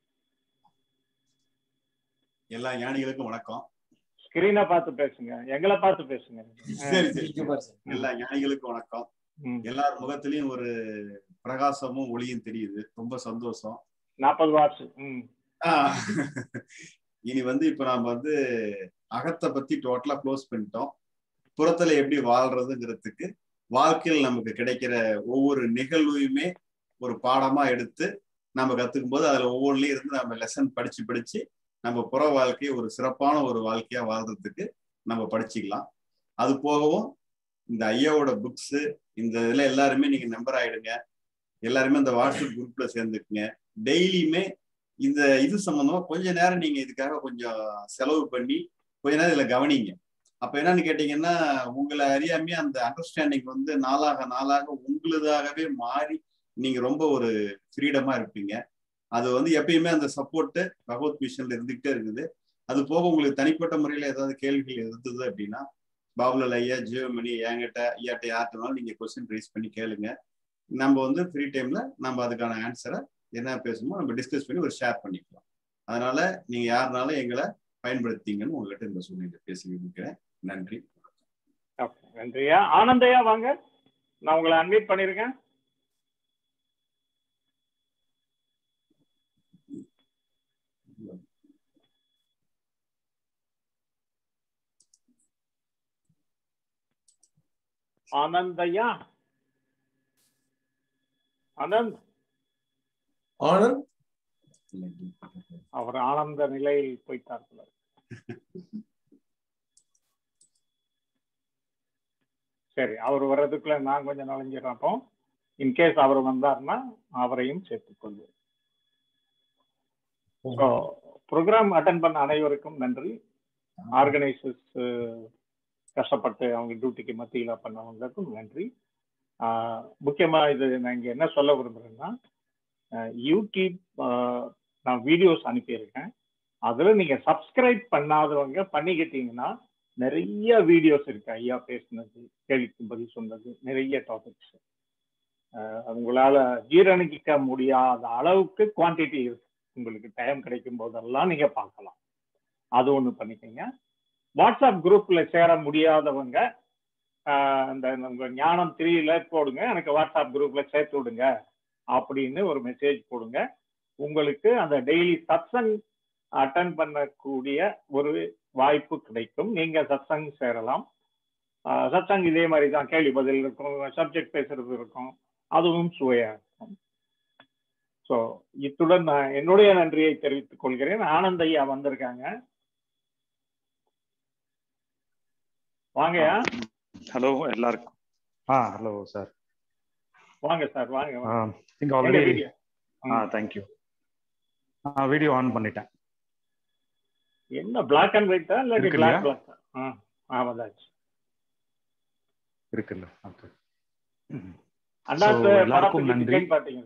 எல்லா ஞானிகளுக்கும் வணக்கம் ஸ்கிரீனை பார்த்து பேசுங்க எங்களை பார்த்து பேசுங்க சரி சரி எல்லா ஞானிகளுக்கும் வணக்கம் எல்லார் முகத்திலயும் ஒரு பிரகாசமும் ஒளியும் தெரியுது ரொம்ப சந்தோஷம் நாற்பது வாட்ஸ் ம் ஆஹ் இனி வந்து இப்ப நாம வந்து அகத்தை பத்தி டோட்டலா க்ளோஸ் பண்ணிட்டோம் புறத்துல எப்படி வாழ்றதுங்கிறதுக்கு வாழ்க்கையில் நமக்கு கிடைக்கிற ஒவ்வொரு நிகழ்வையுமே ஒரு பாடமா எடுத்து நம்ம கத்துக்கும் போது அதுல ஒவ்வொன்றுலயும் இருந்து நம்ம லெசன் படிச்சு படிச்சு நம்ம புற வாழ்க்கையை ஒரு சிறப்பான ஒரு வாழ்க்கையா வாழ்றதுக்கு நம்ம படிச்சுக்கலாம் அது போகவும் இந்த ஐயாவோட புக்ஸ் இந்த இதுல எல்லாருமே நீங்க நம்பர் ஆயிடுங்க எல்லாருமே இந்த வாட்ஸ்அப் குரூப்ல சேர்ந்துக்குங்க டெய்லியுமே இந்த இது சம்பந்தமா கொஞ்ச நேரம் நீங்க இதுக்காக கொஞ்சம் செலவு பண்ணி கொஞ்ச நேரம் இதுல கவனிங்க அப்ப என்னன்னு கேட்டீங்கன்னா உங்களை அறியாமே அந்த அண்டர்ஸ்டாண்டிங் வந்து நாளாக நாளாக உங்களுதாகவே மாறி நீங்க ரொம்ப ஒரு ஃப்ரீடமா இருப்பீங்க அது வந்து எப்பயுமே அந்த சப்போர்ட் பகவத் மிஷன்ல இருந்துகிட்டே இருக்குது அது போக உங்களுக்கு தனிப்பட்ட முறையில ஏதாவது கேள்விகள் இருந்தது அப்படின்னா பாபுலால் ஐயா ஜீவமணி என்கிட்ட ஐயாட்ட யார்கிட்டனாலும் நீங்க கொஸ்டின் ரைஸ் பண்ணி கேளுங்க நம்ம வந்து ஃப்ரீ டைம்ல நம்ம அதுக்கான ஆன்சரை என்ன பேசணுமோ நம்ம டிஸ்கஸ் பண்ணி ஒரு ஷேர் பண்ணிக்கலாம் அதனால நீங்க யாருனாலும் எங்களை பயன்படுத்திங்கன்னு உங்ககிட்ட இந்த சூழ்நிலை பேசி இருக்கிறேன் நன்றி ஓகே நன்றியா ஆனந்தையா வாங்க நான் உங்களை அன்வைட் பண்ணிருக்கேன் ஆனந்தையா ஆனந்த் ஆனந்த் அவர் ஆனந்த நிலையில் போயிட்டார் போல. சரி அவர் வர்றதுக்குள்ள நான் கொஞ்சம் நுழைஞ்சிடறேன் அப்போ இன்கேஸ் அவர் வந்தார்னா அவரையும் சேர்த்துக்கொள்வோம் ஸோ ப்ரோக்ராம் அட்டன் பண்ண அனைவருக்கும் நன்றி ஆர்கனைசர்ஸ் கஷ்டப்பட்டு அவங்க டியூட்டிக்கு மத்தியில் பண்ணவங்களுக்கும் நன்றி ஆஹ் முக்கியமா இது நான் இங்க என்ன சொல்ல விரும்புறேன்னா அஹ் யூடியூப் ஆஹ் நான் வீடியோஸ் அனுப்பியிருக்கேன் அதுல நீங்க சப்ஸ்கிரைப் பண்ணாதவங்க பண்ணிக்கிட்டீங்கன்னா நிறைய வீடியோஸ் இருக்கு ஐயா பேசினது கேள்விக்கு பதில் சொன்னது நிறைய டாபிக்ஸ் உங்களால ஜீரணிக்க முடியாத அளவுக்கு குவான்டிட்டி இருக்கு உங்களுக்கு டைம் கிடைக்கும் போதெல்லாம் நீங்க பார்க்கலாம் அது ஒண்ணு பண்ணிக்கங்க வாட்ஸ்அப் குரூப்ல சேர முடியாதவங்க ஆஹ் இந்த உங்க ஞானம் தெரியல போடுங்க எனக்கு வாட்ஸ்அப் குரூப்ல சேர்த்து விடுங்க அப்படின்னு ஒரு மெசேஜ் போடுங்க உங்களுக்கு அந்த டெய்லி சத்சங் அட்டன் பண்ணக்கூடிய ஒரு வாய்ப்பு கிடைக்கும் நீங்க சத்சங் சேரலாம் ஆஹ் சத்சங் இதே மாதிரி தான் கேள்வி பதில் இருக்கும் சப்ஜெக்ட் பேசுறது இருக்கும் அதுவும் சுவையா இருக்கும் ஸோ இத்துடன் நான் என்னுடைய நன்றியை தெரிவித்துக் கொள்கிறேன் ஆனந்த் ஐயா வந்திருக்காங்க வாங்கயா ஹலோ எல்லாருக்கும் ஆ ஹலோ சார் வாங்க சார் வாங்க வாங்க. இங்க எங்க ஆல்ரெடி video? ஆ தேங்க்யூ ஆ வீடியோ ஆன் பண்ணிட்டேன் என்ன பிளாக் அண்ட் ஒயிட்டா இல்லாட்டி இருக்கு பிளாக் இல்லையா? பிளாக் ஆ ஆமாதாச்சு இருக்குல்ல ஓகே அண்ணாத்து So, படம் எல்லாருக்கும் பத்தி நன்றி டிசைன் பாத்தீங்க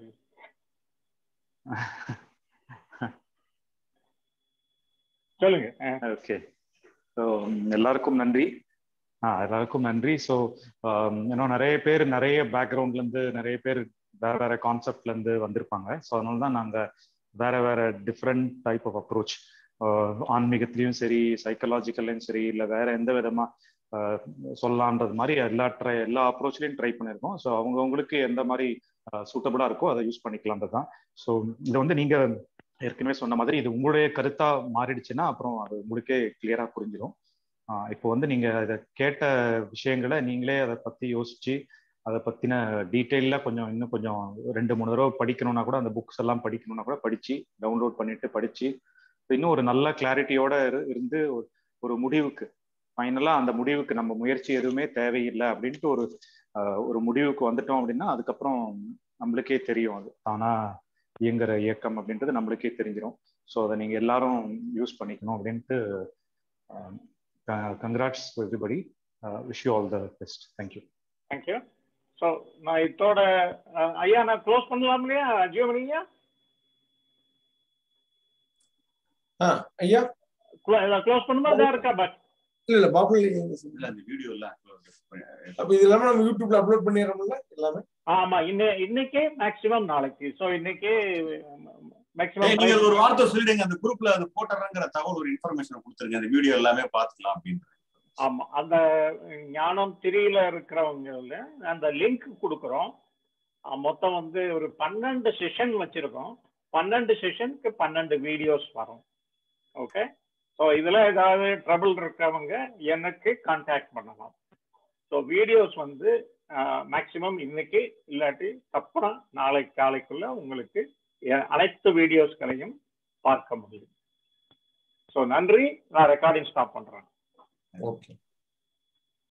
சொல்லுங்க ஓகே ஸோ எல்லாருக்கும் நன்றி ஆ எல்லாருக்கும் நன்றி ஸோ இன்னும் நிறைய பேர் நிறைய பேக்ரவுண்ட்ல இருந்து நிறைய பேர் வேற வேற கான்செப்ட்ல இருந்து வந்திருப்பாங்க ஸோ அதனால தான் நாங்க வேற வேற டிஃப்ரெண்ட் டைப் ஆஃப் அப்ரோச் ஆன்மீகத்திலையும் சரி சைக்கலாஜிக்கல்லையும் சரி இல்லை வேற எந்த விதமா ஆஹ் சொல்லலான்றது மாதிரி எல்லா ட்ரை எல்லா அப்ரோச்லையும் ட்ரை பண்ணியிருக்கோம் ஸோ அவங்கவுங்களுக்கு எந்த மாதிரி சூட்டபிளா இருக்கோ அதை யூஸ் பண்ணிக்கலான்றது தான் ஸோ இதை வந்து நீங்க ஏற்கனவே சொன்ன மாதிரி இது உங்களுடைய கருத்தா மாறிடுச்சுன்னா அப்புறம் அது உங்களுக்கே கிளியரா புரிஞ்சிடும் இப்போ வந்து நீங்க இதை கேட்ட விஷயங்களை நீங்களே அதை பத்தி யோசிச்சு அதை பத்தின டீட்டெயில கொஞ்சம் இன்னும் கொஞ்சம் ரெண்டு மூணு தடவை படிக்கணும்னா கூட அந்த புக்ஸ் எல்லாம் படிக்கணும்னா கூட படிச்சு டவுன்லோட் பண்ணிட்டு படிச்சு இன்னும் ஒரு நல்ல கிளாரிட்டியோட இருந்து ஒரு முடிவுக்கு ஃபைனலா அந்த முடிவுக்கு நம்ம முயற்சி எதுவுமே தேவையில்லை அப்படின்ட்டு ஒரு ஒரு முடிவுக்கு வந்துட்டோம் அப்படின்னா அதுக்கப்புறம் நம்மளுக்கே தெரியும் அது தானா இயங்குற இயக்கம் அப்படின்றது நம்மளுக்கே தெரிஞ்சிடும் ஸோ அதை நீங்க எல்லாரும் யூஸ் பண்ணிக்கணும் அப்படின்ட்டு congrats everybody wish you all the best thank you thank you so நான் இதோட ஐயா நான் க்ளோஸ் பண்ணலாம் இல்லையா ஜியோமணியா ஐயா க்ளோஸ் பண்ணுமா தான் இருக்கா பட் இல்ல இல்ல பாபு இல்ல அந்த வீடியோ எல்லாம் அப்ப இது எல்லாமே நம்ம யூடியூப்ல அப்லோட் பண்ணிடுறோம்ல எல்லாமே ஆமா இன்ன இன்னைக்கே மேக்ஸிமம் நாளைக்கு ஸோ இன்னைக்கே மேக்ஸிமம் நீங்க ஒரு வார்த்தை சொல்லிடுங்க அந்த குரூப்ல அது போட்டுறங்கிற தகவல் ஒரு இன்ஃபர்மேஷன் கொடுத்துருங்க அந்த வீடியோ எல்லாமே பார்த்துக்கலாம் அப்படின்னு ஆமா அந்த ஞானம் திரியில இருக்கிறவங்க அந்த லிங்க் கொடுக்குறோம் மொத்தம் வந்து ஒரு பன்னெண்டு செஷன் வச்சிருக்கோம் பன்னெண்டு செஷனுக்கு பன்னெண்டு வீடியோஸ் வரும் ஓகே ஸோ இதில் ஏதாவது ட்ரபிள் இருக்கிறவங்க எனக்கு கான்டாக்ட் பண்ணலாம் ஸோ வீடியோஸ் வந்து மேக்சிமம் இன்னைக்கு இல்லாட்டி அப்புறம் நாளை காலைக்குள்ள உங்களுக்கு அனைத்து வீடியோஸ்களையும் பார்க்க முடியும் ஸோ நன்றி நான் ரெக்கார்டிங் ஸ்டாப் பண்றேன் ஓகே